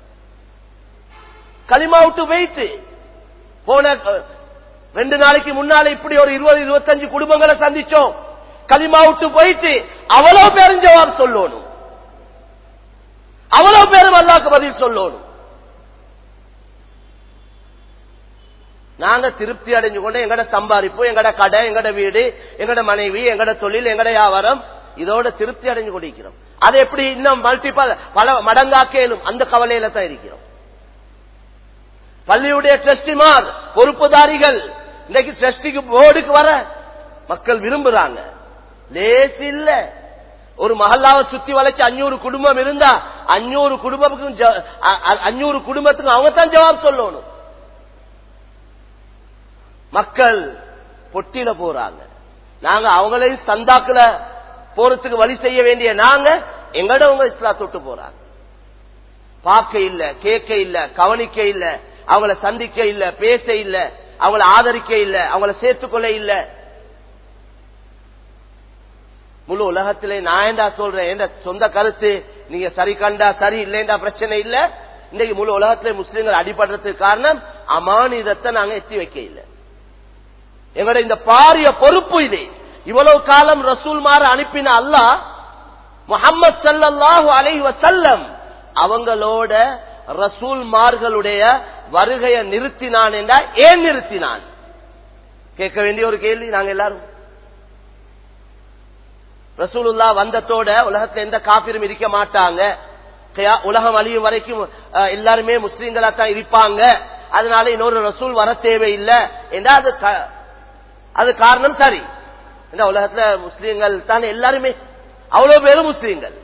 A: களிமா விட்டு போயிட்டு போன அஹ், ரெண்டு நாளைக்கு முன்னால இப்படி ஒரு இருபது இருபத்தஞ்சு குடும்பங்களை சந்திச்சோம் களிமா விட்டு போயிட்டு அவ்வளவு பேரும் ஜவாப் சொல்லணும் அவ்வளவு பேரும் அல்லாக்கு பதில் சொல்லணும் நாங்க திருப்தி அடைஞ்சு கொண்டு எங்கட சம்பாதிப்பு எங்கட கடை எங்கட வீடு எங்கட மனைவி எங்கட தொழில் எங்கட வியாபாரம் இதோட திருப்தி அடைஞ்சு கொண்டிருக்கிறோம் அது எப்படி இன்னும் மல்டிபல் பல மடங்காக்கேலும் அந்த கவலையில தான் இருக்கிறோம் பள்ளியுடைய ட்ரஸ்டிமார் பொறுப்புதாரிகள் இன்னைக்கு ட்ரஸ்டிக்கு போர்டுக்கு வர மக்கள் விரும்புறாங்க லேஸ் இல்ல ஒரு மஹல்லாவை சுத்தி வளைச்சு அஞ்சூறு குடும்பம் இருந்தா அஞ்சூறு குடும்பத்துக்கும் ஜ- அ- அ- அஞ்சூறு குடும்பத்துக்கும் அவங்க தான் ஜவாப் சொல்லணும் மக்கள் பொட்டியில போறாங்க நாங்க அவங்களையும் சந்தாக்குல போறதுக்கு வழி செய்ய வேண்டிய நாங்க எங்கட உங்க இஸ்லாத்தொட்டு போறாங்க பார்க்க இல்ல கேட்க இல்ல கவனிக்க இல்ல அவங்கள சந்திக்க இல்ல பேச இல்ல அவங்கள ஆதரிக்க இல்ல அவங்கள சேர்த்துக்கொள்ள இல்ல முழு உலகத்திலே நான் ஏண்டா சொல்றேன் என்ற சொந்த கருத்து நீங்க சரி கண்டா சரி இல்லைண்டா பிரச்சனை இல்ல இன்னைக்கு முழு உலகத்திலே முஸ்லீம்கள் அடிபடுறதுக்கு காரணம் அமானிதத்தை நாங்க எத்தி வைக்க இல்லை எங்களோட இந்த பாரிய பொறுப்பு இது இவ்வளவு காலம் ரசூல் மாற அனுப்பின அல்லாஹ் முகம்மது சல்லல்லாஹு அலைஹி வஸல்லம் அவங்களோட ரசூல்மார்களுடைய வருகையை நிறுத்தினான் என்றா ஏன் நிறுத்தினான் கேட்க வேண்டிய ஒரு கேள்வி நாங்க எல்லாரும் ரசூலுல்லா வந்தத்தோட உலகத்துல எந்த காபிரும் இருக்க மாட்டாங்க கியா- உலகம் அழியும் வரைக்கும் அஹ், எல்லாருமே முஸ்லீம்களா தான் இருப்பாங்க அதனால இன்னொரு ரசூல் வர தேவையில்லை என்றா அது க- அது காரணம் சரி இந்த உலகத்துல முஸ்லீம்கள் தான் எல்லாருமே அவ்வளவு பேரும் முஸ்லீம்கள்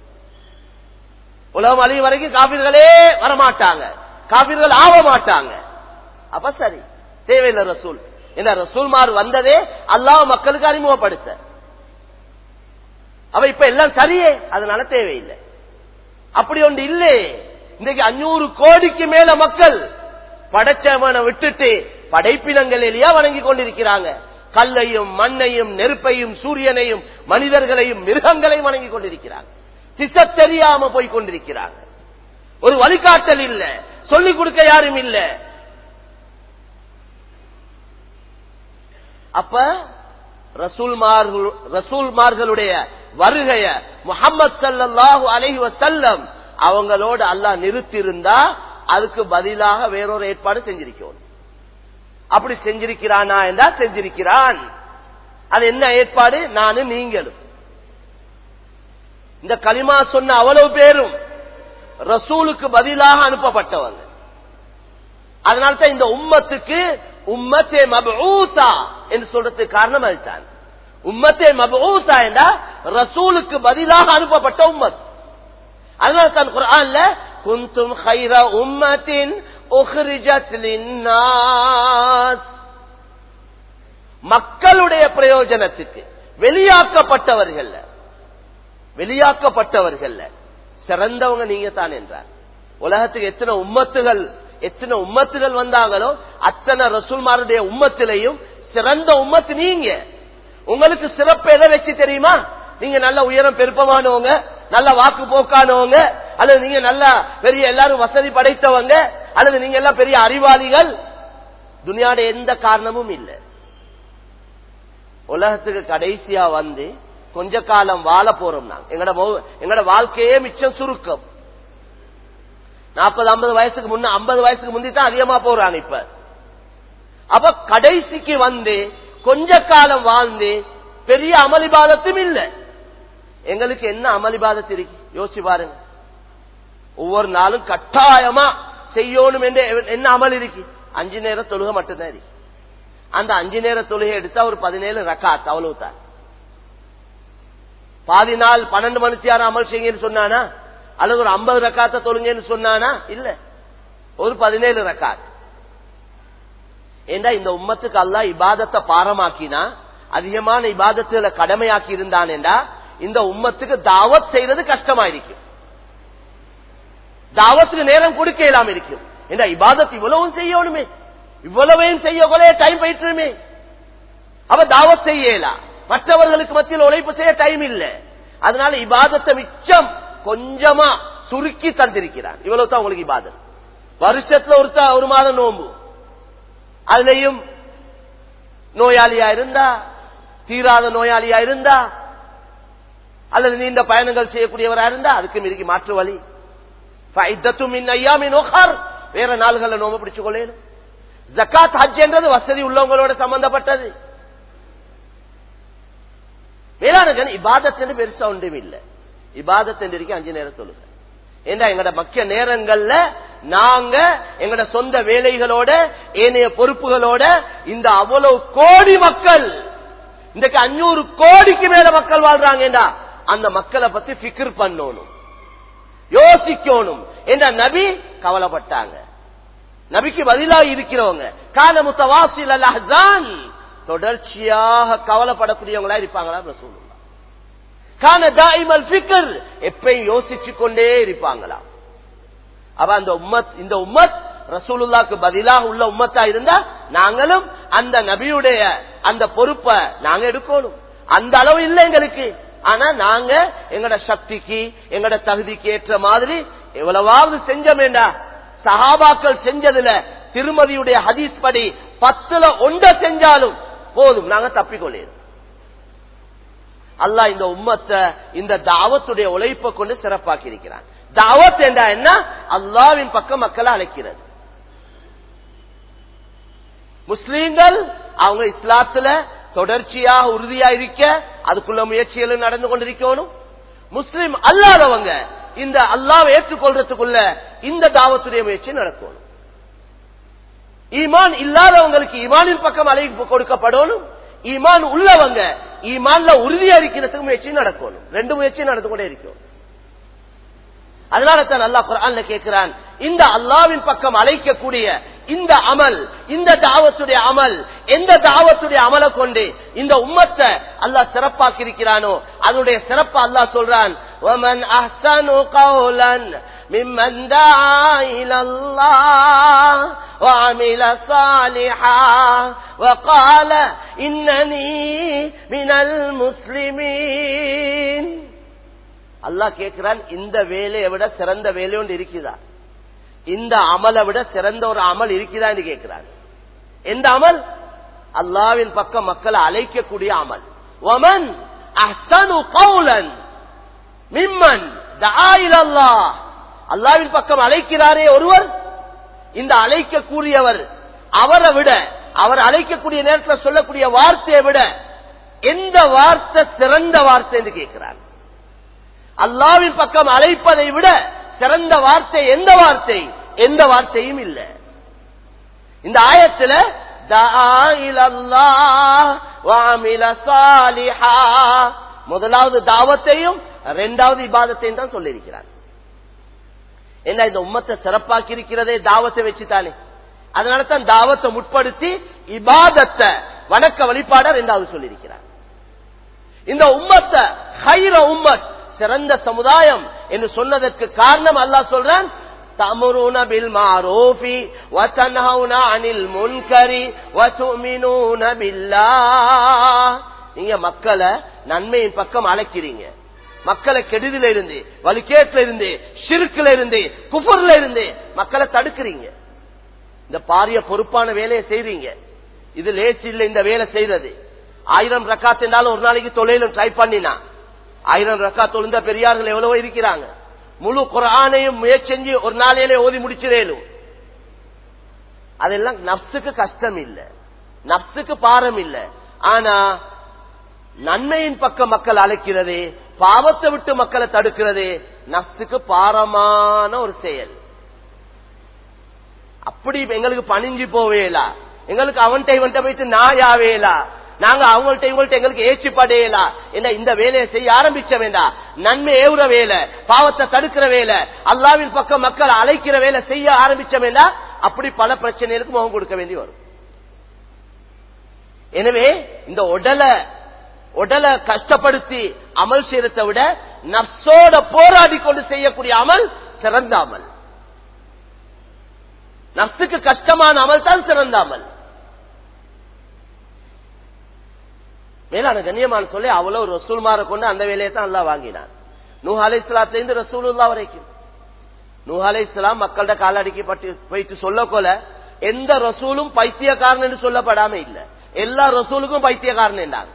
A: உலகம் அழியும் வரைக்கும் காபிர்களே வரமாட்டாங்க காபிர்கள் ஆக மாட்டாங்க அப்ப சரி தேவையில்லை ரசூல் என்ன ரசூல்மார் வந்ததே அல்லாஹ் மக்களுக்கு அறிமுகப்படுத்த அவ இப்ப எல்லாம் சரியே அதனால தேவையில்லை அப்படி ஒன்று இல்லை இன்னைக்கு அஞ்சூறு கோடிக்கு மேல மக்கள் படைச்சவனை விட்டுட்டு படைப்பினங்களிலேயே வணங்கி கொண்டிருக்கிறாங்க கல்லையும் மண்ணையும் நெருப்பையும் சூரியனையும் மனிதர்களையும் மிருகங்களையும் வணங்கி கொண்டிருக்கிறாங்க திசை தெரியாம போய் கொண்டிருக்கிறாங்க ஒரு வழிகாட்டல் இல்ல சொல்லிக் கொடுக்க யாரும் இல்ல அப்ப ரசூல்மார்கள் ரசூல்மார்களுடைய வருகைய முகமது சல்லல்லாஹு அலைஹி வஸல்லம் அவங்களோட அல்லாஹ் நிறுத்தி இருந்தா அதுக்கு பதிலாக வேறொரு ஏற்பாடு செஞ்சிருக்கணும் அப்படி செஞ்சிருக்கிறானா என்றா செஞ்சிருக்கிறான் அது என்ன ஏற்பாடு நானும் நீங்களும் இந்த களிமா சொன்ன அவ்வளவு பேரும் ரசூலுக்கு பதிலாக அனுப்பப்பட்டவங்க அதனால தான் இந்த உம்மத்துக்கு உம்மத்தே மபூசா என்று சொல்றதுக்கு காரணம் அதுதான் உம்மத்தே மபூசா என்றா ரசூலுக்கு பதிலாக அனுப்பப்பட்ட உம்மத் அதனால தான் குர்ஆன்ல குந்தும் خير أمة உஹ்ரிஜத் லின்னாஸ் மக்களுடைய பிரயோஜனத்துக்கு வெளியாக்கப்பட்டவர்கள் வெளியாக்கப்பட்டவர்கள் சிறந்தவங்க நீங்க தான் என்றார் உலகத்துக்கு எத்தனை உம்மத்துகள் எத்தனை உம்மத்துகள் வந்தாங்களோ அத்தனை ரசூல்மாருடைய உம்மத்திலையும் சிறந்த உம்மத்து நீங்க உங்களுக்கு சிறப்பு எதை வச்சு தெரியுமா நீங்க நல்ல உயரம் பெருப்பமானவங்க நல்ல வாக்கு போக்கானவங்க அல்லது நீங்க நல்ல பெரிய எல்லாரும் வசதி படைத்தவங்க அல்லது நீங்க எல்லாம் பெரிய அறிவாளிகள் துனியாட எந்த காரணமும் இல்லை உலகத்துக்கு கடைசியா வந்து கொஞ்ச காலம் வாழ போறோம் நாங்க எங்கட மௌ- எங்கட வாழ்க்கையே மிச்சம் சுருக்கம் நாற்பது ஐம்பது வயசுக்கு முன்ன ஐம்பது வயசுக்கு முந்தி தான் அதிகமா போறாங்க இப்ப அப்ப கடைசிக்கு வந்து கொஞ்ச காலம் வாழ்ந்து பெரிய அமளிபாதத்தும் இல்ல எங்களுக்கு என்ன அமளிபாதத்து இருக்கு யோசிச்சு பாருங்க ஒவ்வொரு நாளும் கட்டாயமா செய்யணும் என்று என்ன அமல் இருக்கு அஞ்சு நேரம் தொழுகை மட்டும்தான் இருக்கு அந்த அஞ்சு நேர தொழுகை எடுத்தா ஒரு பதினேழு ரக்காத் அவ்வளவு தான் பாதி நாள் பன்னெண்டு மணித்தியாரம் அமல் செய்யுங்கன்னு சொன்னானா அல்லது ஒரு ஐம்பது ரக்காத்த தொழுங்கன்னு சொன்னானா இல்ல ஒரு பதினேழு ரக்காத் ஏண்டா இந்த உம்மத்துக்கு அல்லாஹ் இபாதத்தை பாரமாக்கினா அதிகமான இபாதத்துல கடமையாக்கி இருந்தானேண்டா இந்த உம்மத்துக்கு தாவத் செய்யறது கஷ்டமா இருக்கும் தாவத்துக்கு நேரம் கொடுக்க இல்லாம இருக்கும் ஏண்டா இபாதத் இவ்வளவும் செய்யணுமே இவ்வளவையும் செய்ய கொலைய டைம் போயிட்டுருமே அவ தாவத் செய்யலாம் மற்றவர்களுக்கு மத்தியில் உழைப்பு செய்ய டைம் இல்ல அதனால இபாதத்தை மிச்சம் கொஞ்சமா சுருக்கி தந்திருக்கிறான் இவ்வளவு தான் உங்களுக்கு இபாதத் வருஷத்துல ஒருத்தா ஒரு மாதம் நோம்பு அதுலயும் நோயாளியா இருந்தா தீராத நோயாளியா இருந்தா அல்லது நீண்ட பயணங்கள் செய்யக்கூடியவரா இருந்தா அதுக்கும் இருக்கு மாற்று வழி ஃபைத்தத்தும் மின் ஐயாமின் உஹர். வேற நாள்கள்ல நோம்பு பிடிச்சு கொள்ளேனும் ஜக்காத் ஹஜ் என்றது வசதி உள்ளவங்களோட சம்பந்தப்பட்டது வேளாண் இபாதத்து பெருசா ஒன்றும் இல்ல இபாதத் இருக்கு அஞ்சு நேரம் தொழுக ஏன்னா எங்கட மக்கிய நேரங்கள்ல நாங்க எங்கட சொந்த வேலைகளோட ஏனைய பொறுப்புகளோட இந்த அவ்வளவு கோடி மக்கள் இன்றைக்கு அஞ்சூறு கோடிக்கு மேல மக்கள் வாழ்றாங்கடா அந்த மக்களை பத்தி பிக்ர் பண்ணணும் யோசிக்கணும் என்ற நபி கவலைப்பட்டாங்க நபிக்கு பதிலாக இருக்கிறவங்க கால முத்தவாசில் அல்லாஹான் தொடர்ச்சியாக கவலைப்படக்கூடியவங்களா இருப்பாங்களா ரசூலுல்லாஹ் கான தாயிமல் ஃபிக்ர் எப்பயும் யோசிச்சு கொண்டே இருப்பாங்களா அப்ப அந்த உம்மத் இந்த உம்மத் ரசூலுல்லாக்கு பதிலாக உள்ள உம்மத்தா இருந்தா நாங்களும் அந்த நபியுடைய அந்த பொறுப்பை நாங்க எடுக்கணும் அந்த அளவு இல்லை எங்களுக்கு ஆனா நாங்க எங்கட சக்திக்கு எங்கட தகுதிக்கு ஏற்ற மாதிரி எவ்வளவாவது செஞ்சோமேண்டா சஹாபாக்கள் செஞ்சதுல திருமதியுடைய ஹதீஸ் படி பத்துல ஒன்ற செஞ்சாலும் போதும் நாங்க தப்பிக்கொள்ளேன் அல்லாஹ் இந்த உம்மத்தை இந்த தாவத்துடைய உழைப்பை கொண்டு சிறப்பாக்கி இருக்கிறான் தாவத் என்றா என்ன அல்லாவின் பக்கம் மக்களை அழைக்கிறது முஸ்லீம்கள் அவங்க இஸ்லாத்துல தொடர்ச்சியாக உறுதியா இருக்க அதுக்குள்ள முயற்சிகளும் நடந்து கொண்டிருக்கணும் முஸ்லீம் அல்லாதவங்க இந்த அல்லாவை ஏற்றுக்கொள்றதுக்குள்ள இந்த தாவத்துடைய முயற்சி நடக்கணும் ஈமான் இல்லாதவங்களுக்கு ஈமானின் பக்கம் அழைப்பு கொடுக்கப்படணும் ஈமான் உள்ளவங்க ஈமான்ல உறுதியா இருக்கிறதுக்கு முயற்சி நடக்கணும் ரெண்டு முயற்சி நடந்து கொண்டே இருக்கும் அதனால தான் அல்லாஹ் குரான்ல கேட்கிறான் இந்த அல்லாவின் பக்கம் அழைக்கக்கூடிய இந்த அமல் இந்த தாவத்துடைய அமல் எந்த தாவத்துடைய அமலை கொண்டு இந்த உம்மத்தை அல்லாஹ் சிறப்பாக்கி இருக்கிறானோ அதனுடைய சிறப்பை அல்லாஹ் சொல்றான் وَمَنْ أَحْسَنُ قَوْلًا مِمَّنْ دَعَا إِلَى اللَّهِ وَعَمِلَ صَالِحًا وَقَالَ إِنَّنِي مِنَ الْمُسْلِمِينَ அல்லாஹ் கேட்கிறான் இந்த வேலையை விட சிறந்த வேலை ஒன்று இருக்குதா இந்த அமலை விட சிறந்த ஒரு அமல் இருக்குதா என்று கேட்கிறான் எந்த அமல் அல்லாவின் பக்கம் மக்களை அழைக்கக்கூடிய அமல் ஒமன் அஹ்சனு கௌலன் மிம்மன் அல்லாஹ் அல்லாவின் பக்கம் அழைக்கிறாரே ஒருவர் இந்த அழைக்கக்கூடியவர் அவரை விட அவர் அழைக்கக்கூடிய நேரத்தில் சொல்லக்கூடிய வார்த்தையை விட எந்த வார்த்தை சிறந்த வார்த்தை என்று கேட்கிறார் அல்லாவின் பக்கம் அழைப்பதை விட சிறந்த வார்த்தை எந்த வார்த்தை எந்த வார்த்தையும் இல்லை இந்த ஆயத்துல முதலாவது தாவத்தையும் இரண்டாவது இபாதத்தையும் தான் சொல்லியிருக்கிறார் என்ன இந்த உம்மத்தை சிறப்பாக்கி இருக்கிறதே தாவத்தை வச்சுதானே அதனால தான் தாவத்தை முற்படுத்தி இபாதத்தை வணக்க வழிபாட ரெண்டாவது சொல்லியிருக்கிறார் இந்த உம்மத்தை ஹைர உம்மத் சிறந்த சமுதாயம் என்று சொன்னதற்கு காரணம் அல்லாஹ் சொல்றான் تأمرون بالمعروف وتنهون عن المنكر وتؤمنون بالله நீங்க மக்களை நன்மையின் பக்கம் அழைக்கிறீங்க மக்களை கெடுதில இருந்து வலிக்கேட்ல இருந்து ஷிருக்குல இருந்து குஃபர்ல இருந்து மக்களை தடுக்கிறீங்க இந்த பாரிய பொறுப்பான வேலையை செய்றீங்க இது லேசி இல்ல இந்த வேலை செய்யறது ஆயிரம் ரக்காத் என்றாலும் ஒரு நாளைக்கு தொழிலும் ட்ரை பண்ணினா ஆயிரம் ரக்கா தொழுந்த பெரியார்கள் எவ்வளவோ இருக்கிறாங்க முழு குரானையும் முயற்சி செஞ்சு ஒரு நாளையிலே ஓதி முடிச்சிடலும் அதெல்லாம் நப்சுக்கு கஷ்டம் இல்ல நப்சுக்கு பாரம் இல்ல ஆனா நன்மையின் பக்கம் மக்கள் அழைக்கிறது பாவத்தை விட்டு மக்களை தடுக்கிறது நப்சுக்கு பாரமான ஒரு செயல் அப்படி எங்களுக்கு பணிஞ்சு போவேலா எங்களுக்கு அவன்கிட்ட இவன்கிட்ட போயிட்டு நாயாவேலா நாங்க அவங்கள்ட்ட இவங்கள்ட்ட எங்களுக்கு ஏச்சு படையலா என்ன இந்த வேலையை செய்ய ஆரம்பிச்ச வேண்டாம் நன்மை ஏவுற வேலை பாவத்தை தடுக்கிற வேலை அல்லாவின் பக்கம் மக்கள் அழைக்கிற வேலை செய்ய ஆரம்பிச்ச வேண்டாம் அப்படி பல பிரச்சனைகளுக்கு முகம் கொடுக்க வேண்டி வரும் எனவே இந்த உடலை உடலை கஷ்டப்படுத்தி அமல் செய்யறதை விட நப்சோட போராடி கொண்டு செய்யக்கூடிய அமல் சிறந்த அமல் நப்சுக்கு கஷ்டமான அமல் தான் சிறந்த அமல் மேலான கண்ணியமான சொல்லி அவ்வளவு ரசூல்மார கொண்டு அந்த வேலையை தான் அல்லா வாங்கினான் நூ அலை இஸ்லாத்திலிருந்து ரசூலுல்லா வரைக்கும் நூ அலை இஸ்லாம் மக்கள்கிட்ட காலடிக்கு பட்டு போயிட்டு சொல்ல கொல எந்த ரசூலும் பைத்தியக்காரன் என்று சொல்லப்படாம இல்ல எல்லா ரசூலுக்கும் பைத்தியக்காரன் என்றாங்க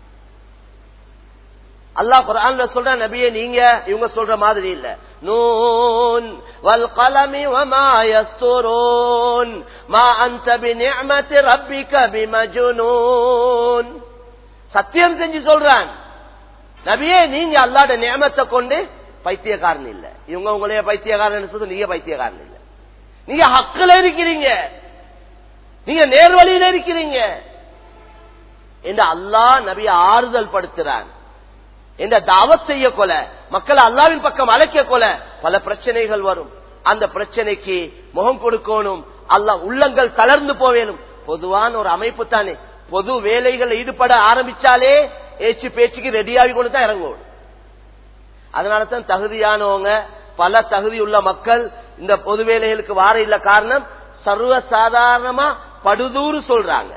A: அல்லாஹ் குரான்ல சொல்ற நபியே நீங்க இவங்க சொல்ற மாதிரி இல்ல நூன் வல் கலமி வமா யஸ்துரூன் மா அன்த பிநிஅமத்தி ரப்பிக பிமஜ்னூன் சத்தியம் செஞ்சு சொல்றான் நபியே நீங்க அல்லாட நியமத்தை கொண்டு பைத்தியக்காரன் இல்ல இவங்க உங்களைய பைத்தியக்காரன் சொல்லி நீங்க பைத்தியக்காரன் இல்ல நீங்க ஹக்கில் இருக்கிறீங்க நீங்க நேர்வழியில இருக்கிறீங்க என்று அல்லாஹ் நபிய ஆறுதல் படுத்துறான் என்ற தாவத் செய்ய கொல மக்களை அல்லாவின் பக்கம் அழைக்க கொல பல பிரச்சனைகள் வரும் அந்த பிரச்சனைக்கு முகம் கொடுக்கணும் அல்லாஹ் உள்ளங்கள் தளர்ந்து போவேணும் பொதுவான ஒரு அமைப்பு தானே பொது வேலைகள் ஈடுபட ஆரம்பிச்சாலே ஏச்சு பேச்சுக்கு ரெடியாகி கொண்டு தான் இறங்குவோம் அதனால தான் தகுதியானவங்க பல தகுதி உள்ள மக்கள் இந்த பொது வேலைகளுக்கு வார இல்ல காரணம் சர்வ சாதாரணமா படுதூறு சொல்றாங்க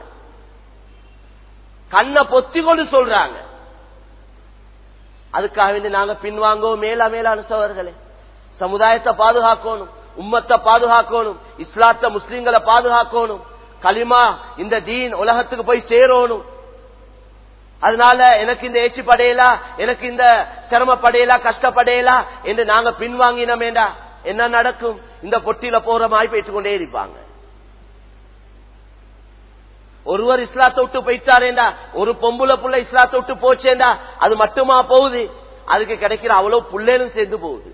A: கண்ணை பொத்தி கொண்டு சொல்றாங்க அதுக்காக வேண்டி நாங்க பின்வாங்கவும் மேலா மேலான சோழர்களே சமுதாயத்தை பாதுகாக்கணும் உம்மத்தை பாதுகாக்கணும் இஸ்லாத்த முஸ்லீம்களை பாதுகாக்கணும் களிமா இந்த தீன் உலகத்துக்கு போய் சேரணும் அதனால எனக்கு இந்த ஏச்சு படையலா எனக்கு இந்த சிரமப்படையலா கஷ்டப்படையலா என்று நாங்க பின்வாங்கினோமேண்டா என்ன நடக்கும் இந்த பொட்டியில போற மாதிரி போயிட்டு கொண்டே இருப்பாங்க ஒருவர் இஸ்லாத்தை விட்டு போயிட்டாரேண்டா ஒரு பொம்புல புள்ள இஸ்லாத்தை விட்டு போச்சேண்டா அது மட்டுமா போகுது அதுக்கு கிடைக்கிற அவ்வளவு புள்ளேனும் சேர்ந்து போகுது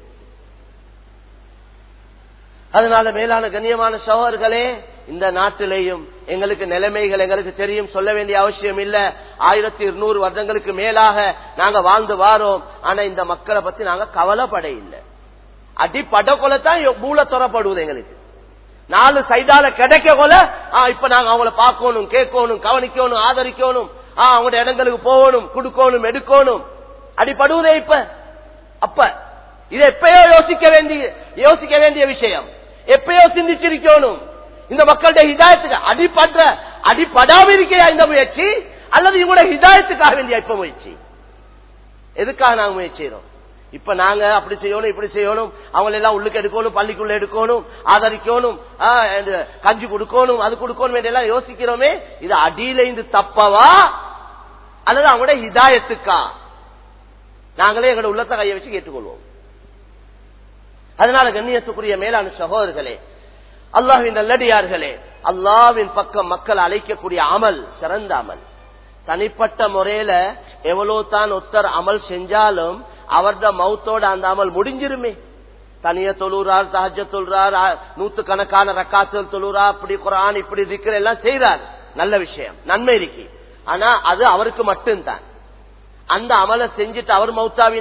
A: அதனால மேலான கண்ணியமான சகோதர்களே இந்த நாட்டிலேயும் எங்களுக்கு நிலைமைகள் எங்களுக்கு தெரியும் சொல்ல வேண்டிய அவசியம் இல்ல ஆயிரத்தி இருநூறு வருடங்களுக்கு மேலாக நாங்க வாழ்ந்து வாரோம் ஆனா இந்த மக்களை பத்தி நாங்க கவலைப்பட இல்லை அடி படக்கொலைத்தான் மூல துறப்படுவது எங்களுக்கு நாலு சைடால கிடைக்க கொல இப்ப நாங்க அவங்கள பார்க்கணும் கேட்கணும் கவனிக்கணும் ஆதரிக்கணும் அவங்களோட இடங்களுக்கு போகணும் கொடுக்கணும் எடுக்கணும் அடிப்படுவதே இப்ப அப்ப இது எப்பயோ யோசிக்க வேண்டிய யோசிக்க வேண்டிய விஷயம் எப்பயோ சிந்திச்சிருக்கணும் இந்த மக்களுடைய ஹிதாயத்துக்கு அடிபடுற அடிப்படாம இருக்கையா இந்த முயற்சி அல்லது இவங்களோட ஹிதாயத்துக்காக வேண்டிய இப்ப முயற்சி எதுக்காக நாங்க முயற்சி செய்யறோம் இப்ப நாங்க அப்படி செய்யணும் இப்படி செய்யணும் அவங்களை எல்லாம் உள்ளுக்கு எடுக்கணும் பள்ளிக்குள்ள எடுக்கணும் ஆதரிக்கணும் கஞ்சி கொடுக்கணும் அது கொடுக்கணும் எல்லாம் யோசிக்கிறோமே இது அடியில இருந்து தப்பவா அல்லது அவங்களோட ஹிதாயத்துக்கா நாங்களே எங்களோட உள்ளத்தை கையை வச்சு கேட்டுக்கொள்வோம் அதனால கண்ணியத்துக்குரிய மேலான சகோதரர்களே அல்லாஹின் நல்லடியார்களே அல்லாவின் பக்கம் மக்கள் அழைக்கக்கூடிய அமல் சிறந்த அமல் தனிப்பட்ட முறையில எவ்வளவு தான் ஒருத்தர் அமல் செஞ்சாலும் அவர்த மௌத்தோட அந்த அமல் முடிஞ்சிருமே தனிய தொழுறார் தஹஜ தொழுறார் நூத்து கணக்கான ரக்காத்தல் தொழுறா அப்படி குரான் இப்படி இருக்கிற எல்லாம் செய்யறார் நல்ல விஷயம் நன்மை இருக்கு ஆனா அது அவருக்கு மட்டும்தான் அந்த அமலை செஞ்சுட்டு அவர் மௌத்தாவினா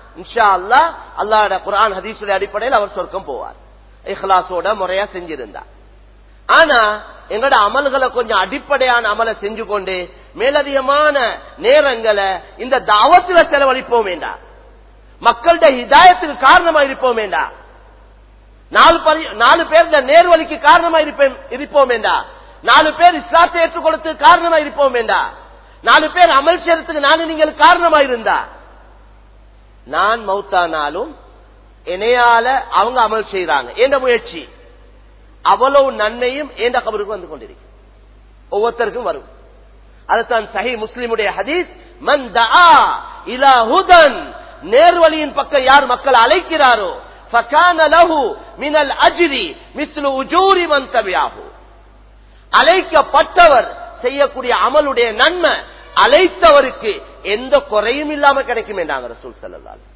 A: இன்ஷா அல்லா அல்லாட குரான் ஹதீஸுடைய அடிப்படையில் அவர் சொர்க்கம் போவார் இஹ்லாசோட முறையா செஞ்சிருந்தா ஆனா எங்கட அமல்களை கொஞ்சம் அடிப்படையான அமலை செஞ்சு கொண்டு மேலதிகமான நேரங்களை இந்த தாவத்துல செலவழிப்போம் வேண்டாம் மக்களுடைய ஹிதாயத்துக்கு காரணமா இருப்போம் வேண்டாம் நாலு பரி- நாலு பேர் இந்த நேர்வழிக்கு காரணமா இருப்பேன் இருப்போம் வேண்டா நாலு பேர் இஸ்லாத்தை ஏற்றுக்கொடுத்து காரணமா இருப்போம் வேண்டா நாலு பேர் அமல் செய்யறதுக்கு நானும் நீங்கள் காரணமா இருந்தா நான் மௌத்தானாலும் என்னையால அவங்க அமல் செய்யறாங்க என்ற முயற்சி அவ்வளவு நன்மையும் எந்த கபருக்கு வந்து கொண்டிருக்கு ஒவ்வொருத்தருக்கும் வரும் அதுதான் சஹி முஸ்லிமுடைய ஹதீஸ் மன் தஆ இலா ஹுதன் நேர்வழியின் பக்கம் யார் மக்கள் அழைக்கிறாரோ فكان له من الاجر مثل اجور من تبعه அழைக்கப்பட்டவர் செய்யக்கூடிய அமலுடைய நன்மை அழைத்தவருக்கு எந்த குறையும் இல்லாம கிடைக்கும் என்றாங்க ரசூல் ஸல்லல்லாஹு அலைஹி வஸல்லம்.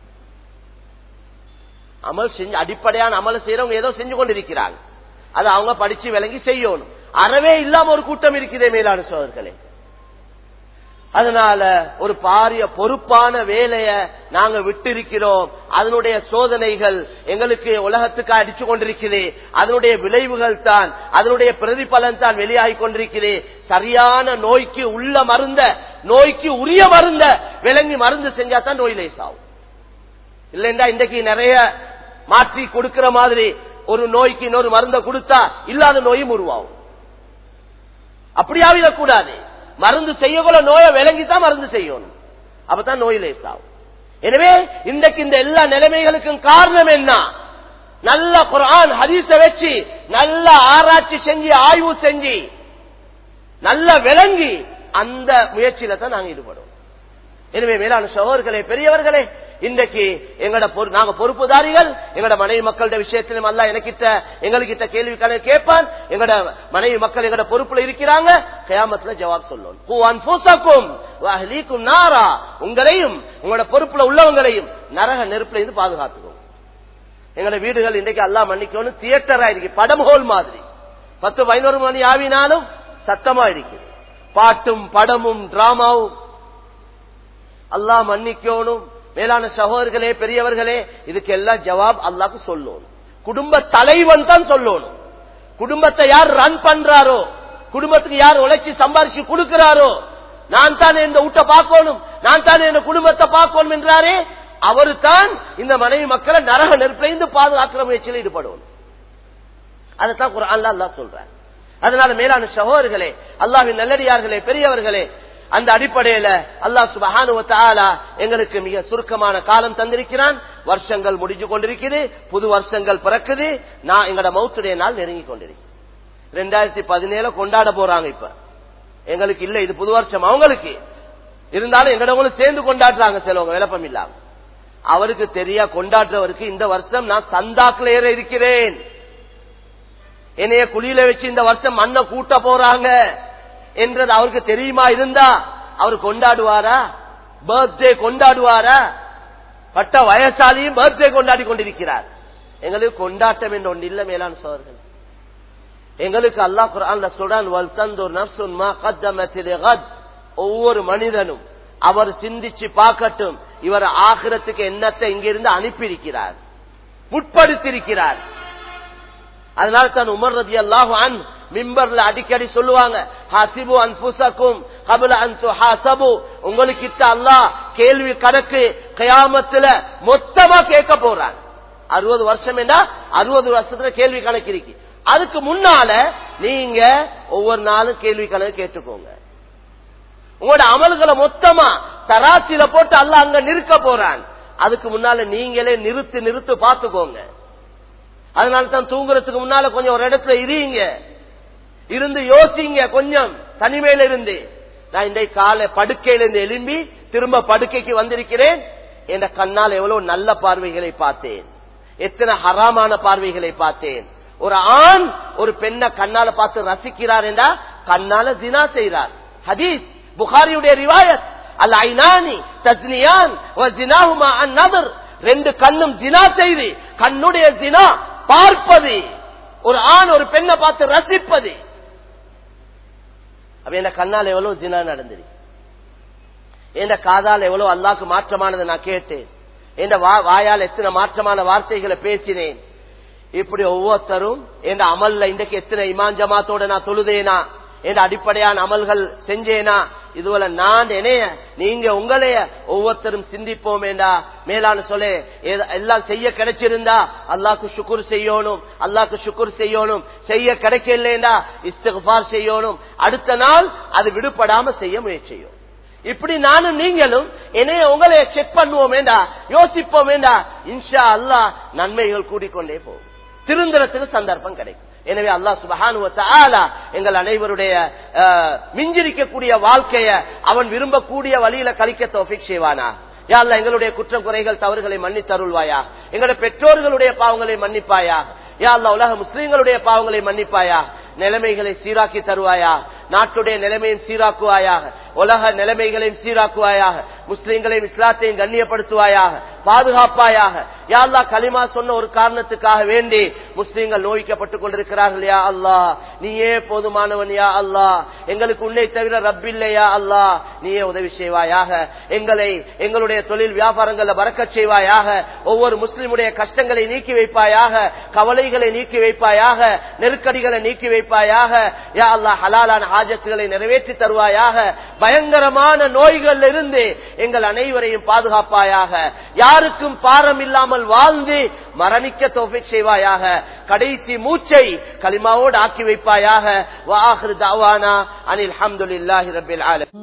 A: அமல் செஞ்சு அடிப்படையான அமல செய்யறவங்க ஏதோ செஞ்சு கொண்டிருக்கிறாங்க அது அவங்க படிச்சு விளங்கி செய்யணும் அறவே இல்லாம ஒரு கூட்டம் இருக்குதே மேலான சோதர்களே அதனால ஒரு பாரிய பொறுப்பான வேலைய நாங்க விட்டிருக்கிறோம் அதனுடைய சோதனைகள் எங்களுக்கு உலகத்துக்கு அடிச்சு கொண்டிருக்குது அதனுடைய விளைவுகள் தான் அதனுடைய பிரதிபலன் தான் வெளியாகி கொண்டிருக்குது சரியான நோய்க்கு உள்ள மருந்த நோய்க்கு உரிய மருந்த விளங்கி மருந்து செஞ்சா தான் நோய் லேசாகும் இல்லைண்டா இன்றைக்கு நிறைய மாற்றி கொடுக்கிற மாதிரி ஒரு நோய்க்கு இன்னொரு மருந்த கொடுத்தா இல்லாத நோயும் உருவாகும் அப்படியாவிடக்கூடாது மருந்து செய்யக்கூட நோயை விளங்கித்தான் மருந்து செய்யணும் அப்பதான் நோய் லேசாகும் எனவே இன்றைக்கு இந்த எல்லா நிலைமைகளுக்கும் காரணம் என்ன நல்ல குரான் ஹதீஸ வச்சு நல்ல ஆராய்ச்சி செஞ்சு ஆய்வு செஞ்சு நல்ல விளங்கி அந்த முயற்சியில தான் நாங்க ஈடுபடுவோம் எனவே மேலான சகோதரர்களே பெரியவர்களே இன்றைக்கு எங்கட பொறு- நாங்க பொறுப்புதாரிகள் எங்கட மனைவி மக்களோட விஷயத்திலும் அல்ல எனக்கிட்ட எங்ககிட்ட கேள்வி கணக்கு கேட்பான் எங்கட மனைவி மக்கள் எங்கட பொறுப்புல இருக்கிறாங்க கயாமத்துல ஜவாப் சொல்லணும் கூ அன்பூசக்கும் அஹ்லீக்கும் நாரா உங்களையும் உங்களோட பொறுப்புல உள்ளவங்களையும் நரக நெருப்புல இருந்து பாதுகாத்துக்கும் எங்கட வீடுகள் இன்றைக்கு எல்லாம் மன்னிக்கணும் தியேட்டரா இருக்கு படம் ஹோல் மாதிரி பத்து பதினோரு மணி ஆவினாலும் சத்தமா இருக்கு பாட்டும் படமும் டிராமாவும் அல்லாஹ் மன்னிக்கணும் மேலான சகோதரர்களே பெரியவர்களே இதுக்கு எல்லாம் ஜவாப் அல்லாஹ்க்கு சொல்லணும் குடும்ப தலைவன் தான் சொல்லணும் குடும்பத்தை யார் ரன் பண்றாரோ குடும்பத்துக்கு யார் உழைச்சி சம்பாரிச்சு கொடுக்கிறாரோ நான் தான் இந்த வீட்டை பார்க்கணும் நான் தான் இந்த குடும்பத்தை பார்க்கணும் என்றாரே அவரு தான் இந்த மனைவி மக்களை நரக நெருப்பிலிருந்து பாதுகாக்கிற முயற்சியில் ஈடுபடுவோம் அதைத்தான் குரான்ல அல்லாஹ் சொல்றார் அதனால மேலான சகோதரர்களே அல்லாஹ்வின் நல்லடியார்களே பெரியவர்களே அந்த அடிப்படையில அல்லாஹ் சுபஹானு தஆலா எங்களுக்கு மிக சுருக்கமான காலம் தந்திருக்கிறான் வருஷங்கள் முடிஞ்சு கொண்டிருக்குது புது வருஷங்கள் பிறக்குது நான் எங்கட மௌத்துடைய நாள் நெருங்கி கொண்டிருக்கு ரெண்டாயிரத்தி பதினேழு கொண்டாட போறாங்க இப்ப எங்களுக்கு இல்ல இது புது வருஷம் அவங்களுக்கு இருந்தாலும் எங்கடவங்களும் சேர்ந்து கொண்டாடுறாங்க சிலவங்க விளப்பம் இல்லாம அவருக்கு தெரியா கொண்டாடுறவருக்கு இந்த வருஷம் நான் சந்தாக்குல ஏற இருக்கிறேன் என்னைய குழியில வச்சு இந்த வருஷம் மண்ணை கூட்ட போறாங்க என்றது அவருக்கு தெரியுமா இருந்தா அவர் கொண்டாடுவாரா பர்த்டே கொண்டாடுவாரா பட்ட வயசாலியும் பர்த்டே கொண்டாடி கொண்டிருக்கிறார் எங்களுக்கு கொண்டாட்டம் என்று ஒன்று இல்ல மேலான சோதர்கள் எங்களுக்கு அல்லாஹ் குர்ஆன்ல சொல்றான் வல் தந்துர் நஃப்சுன் மா கத்தமத் லிகத் ஒவ்வொரு மனிதனும் அவர் சிந்திச்சு பார்க்கட்டும் இவர் ஆகிரத்துக்கு என்னத்தை இங்கிருந்து அனுப்பியிருக்கிறார் முற்படுத்தியிருக்கிறார் அதனால தான் உமர் ரதி அல்லாஹ் மிம்பர்ல அடிக்கடி சொல்லுவாங்க ஹாசிபு அன்புசக்கும் கபல அன்சு ஹாசபு உங்களுக்கு இத்த அல்லாஹ் கேள்வி கணக்கு கயாமத்துல மொத்தமா கேட்க போறான் அறுபது வருஷம் என்ன அறுபது வருஷத்துல கேள்வி கணக்கு இருக்கு அதுக்கு முன்னால நீங்க ஒவ்வொரு நாளும் கேள்வி கணக்கு கேட்டுக்கோங்க உங்களோட அமல்களை மொத்தமா தராசில போட்டு அல்ல அங்க நிறுக்க போறான் அதுக்கு முன்னால நீங்களே நிறுத்து நிறுத்து பாத்துக்கோங்க அதனால தான் தூங்குறதுக்கு முன்னால கொஞ்சம் ஒரு இடத்துல இருங்க இருந்து யோசிங்க கொஞ்சம் தனிமையில இருந்து நான் இந்த காலை படுக்கையில இருந்து எலும்பி திரும்ப படுக்கைக்கு வந்திருக்கிறேன் என்ற கண்ணால் எவ்வளவு நல்ல பார்வைகளை பார்த்தேன் எத்தனை ஹராமான பார்வைகளை பார்த்தேன் ஒரு ஆண் ஒரு பெண்ணை கண்ணால பார்த்து ரசிக்கிறார் என்றா கண்ணால ஜினா செய்கிறார் ஹதீஸ் புகாரியுடைய ரிவாயத் அல் ஐநானி தஸ்னியான் ஜினாஹுமா அந்நதர் ரெண்டு கண்ணும் ஜினா செய்து கண்ணுடைய ஜினா பார்ப்பது ஒரு ஆண் ஒரு பெண்ணை பார்த்து ரசிப்பது அப்ப என்ன கண்ணால் எவ்வளவு ஜினா நடந்திருக்கு என் காதால் எவ்வளவு அல்லாக்கு மாற்றமானதை நான் கேட்டேன் என்ற வா- வாயால் எத்தனை மாற்றமான வார்த்தைகளை பேசினேன் இப்படி ஒவ்வொருத்தரும் என் அமல்ல இன்றைக்கு எத்தனை இமான் ஜமாத்தோட நான் தொழுதேனா என்ற அடிப்படையான அமல்கள் செஞ்சேனா இதுவரை நான் என்னைய நீங்க உங்களைய ஒவ்வொருத்தரும் சிந்திப்போம் வேண்டா மேலான சொல்ல ஏத- எல்லாம் செய்ய கிடைச்சிருந்தா அல்லாஹ்க்கு சுக்குர் செய்யணும் அல்லாஹ்க்கு சுக்குர் செய்யணும் செய்ய கிடைக்கலண்டா இஸ்திஃபார் செய்யணும் அடுத்த நாள் அது விடுபடாம செய்ய முயற்சி செய்யும் இப்படி நானும் நீங்களும் என்னைய உங்களை செக் பண்ணுவோம் வேண்டா யோசிப்போம் வேண்டா இன்ஷா அல்லாஹ் நன்மைகள் கூடிக்கொண்டே போகும் திருந்தறதுக்கு சந்தர்ப்பம் கிடைக்கும் எனவே அல்லாஹ் சுபஹானுவ தஆலா எங்கள் அனைவருடைய அஹ், மிஞ்சிருக்கக்கூடிய வாழ்க்கைய அவன் விரும்பக்கூடிய வழியில கழிக்க தௌஃபீக் செய்வானா யா அல்லாஹ் எங்களுடைய குற்றம் குறைகள் தவறுகளை மன்னித்தருள்வாயா எங்களுடைய பெற்றோர்களுடைய பாவங்களை மன்னிப்பாயா யா அல்லாஹ் உலக முஸ்லிம்களுடைய பாவங்களை மன்னிப்பாயா நிலைமைகளை சீராக்கி தருவாயா நாட்டுடைய நிலைமையும் சீராக்குவாயாக உலக நிலைமைகளையும் சீராக்குவாயாக முஸ்லிம்களையும் இஸ்லாத்தையும் கண்ணியப்படுத்துவாயாக பாதுகாப்பாயாக யா அல்லாஹ் கலிமா சொன்ன ஒரு காரணத்துக்காக வேண்டி முஸ்லிம்கள் நோய்க்கப்பட்டுக் கொண்டிருக்கிறார்கள் யா அல்லாஹ் நீயே போதுமானவன் யா அல்லாஹ் எங்களுக்கு உன்னை தவிர ரப்பில்லையா அல்லாஹ் நீயே உதவி செய்வாயாக எங்களை எங்களுடைய தொழில் வியாபாரங்களை வரக்கச் செய்வாயாக ஒவ்வொரு முஸ்லிமுடைய கஷ்டங்களை நீக்கி வைப்பாயாக கவலைகளை நீக்கி வைப்பாயாக நெருக்கடிகளை நீக்கி வைப்பாயாக யா அல்லாஹ் ஹலாலான ஆஜத்துகளை நிறைவேற்றி தருவாயாக பயங்கரமான நோய்கள் இருந்து எங்கள் அனைவரையும் பாதுகாப்பாயாக யாருக்கும் பாரம் இல்லாமல் வாழ்ந்து மரணிக்க தோஃபிக் செய்வாயாக கடைசி மூச்சை களிமாவோடு ஆக்கி வைப்பாயாக வாஹிரு தாவானா அனில் அல்ஹம்துலில்லாஹி ரப்பில் ஆலமீன்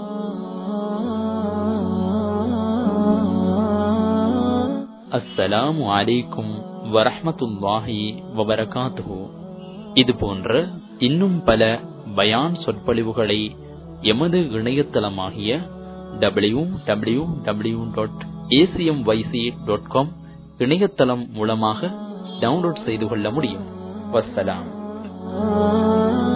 B: அஸ்ஸலாமு அலைக்கும் வரஹ்மத்துல்லாஹி வபரகாத்துஹு இது போன்ற இன்னும் பல பயான் சொற்பொழிவுகளை எமது இணையதளமாகிய W W W dot ACM YC dot com இணையதளம் மூலமாக டவுன்லோட் செய்து கொள்ள முடியும் வஸ்ஸலாம்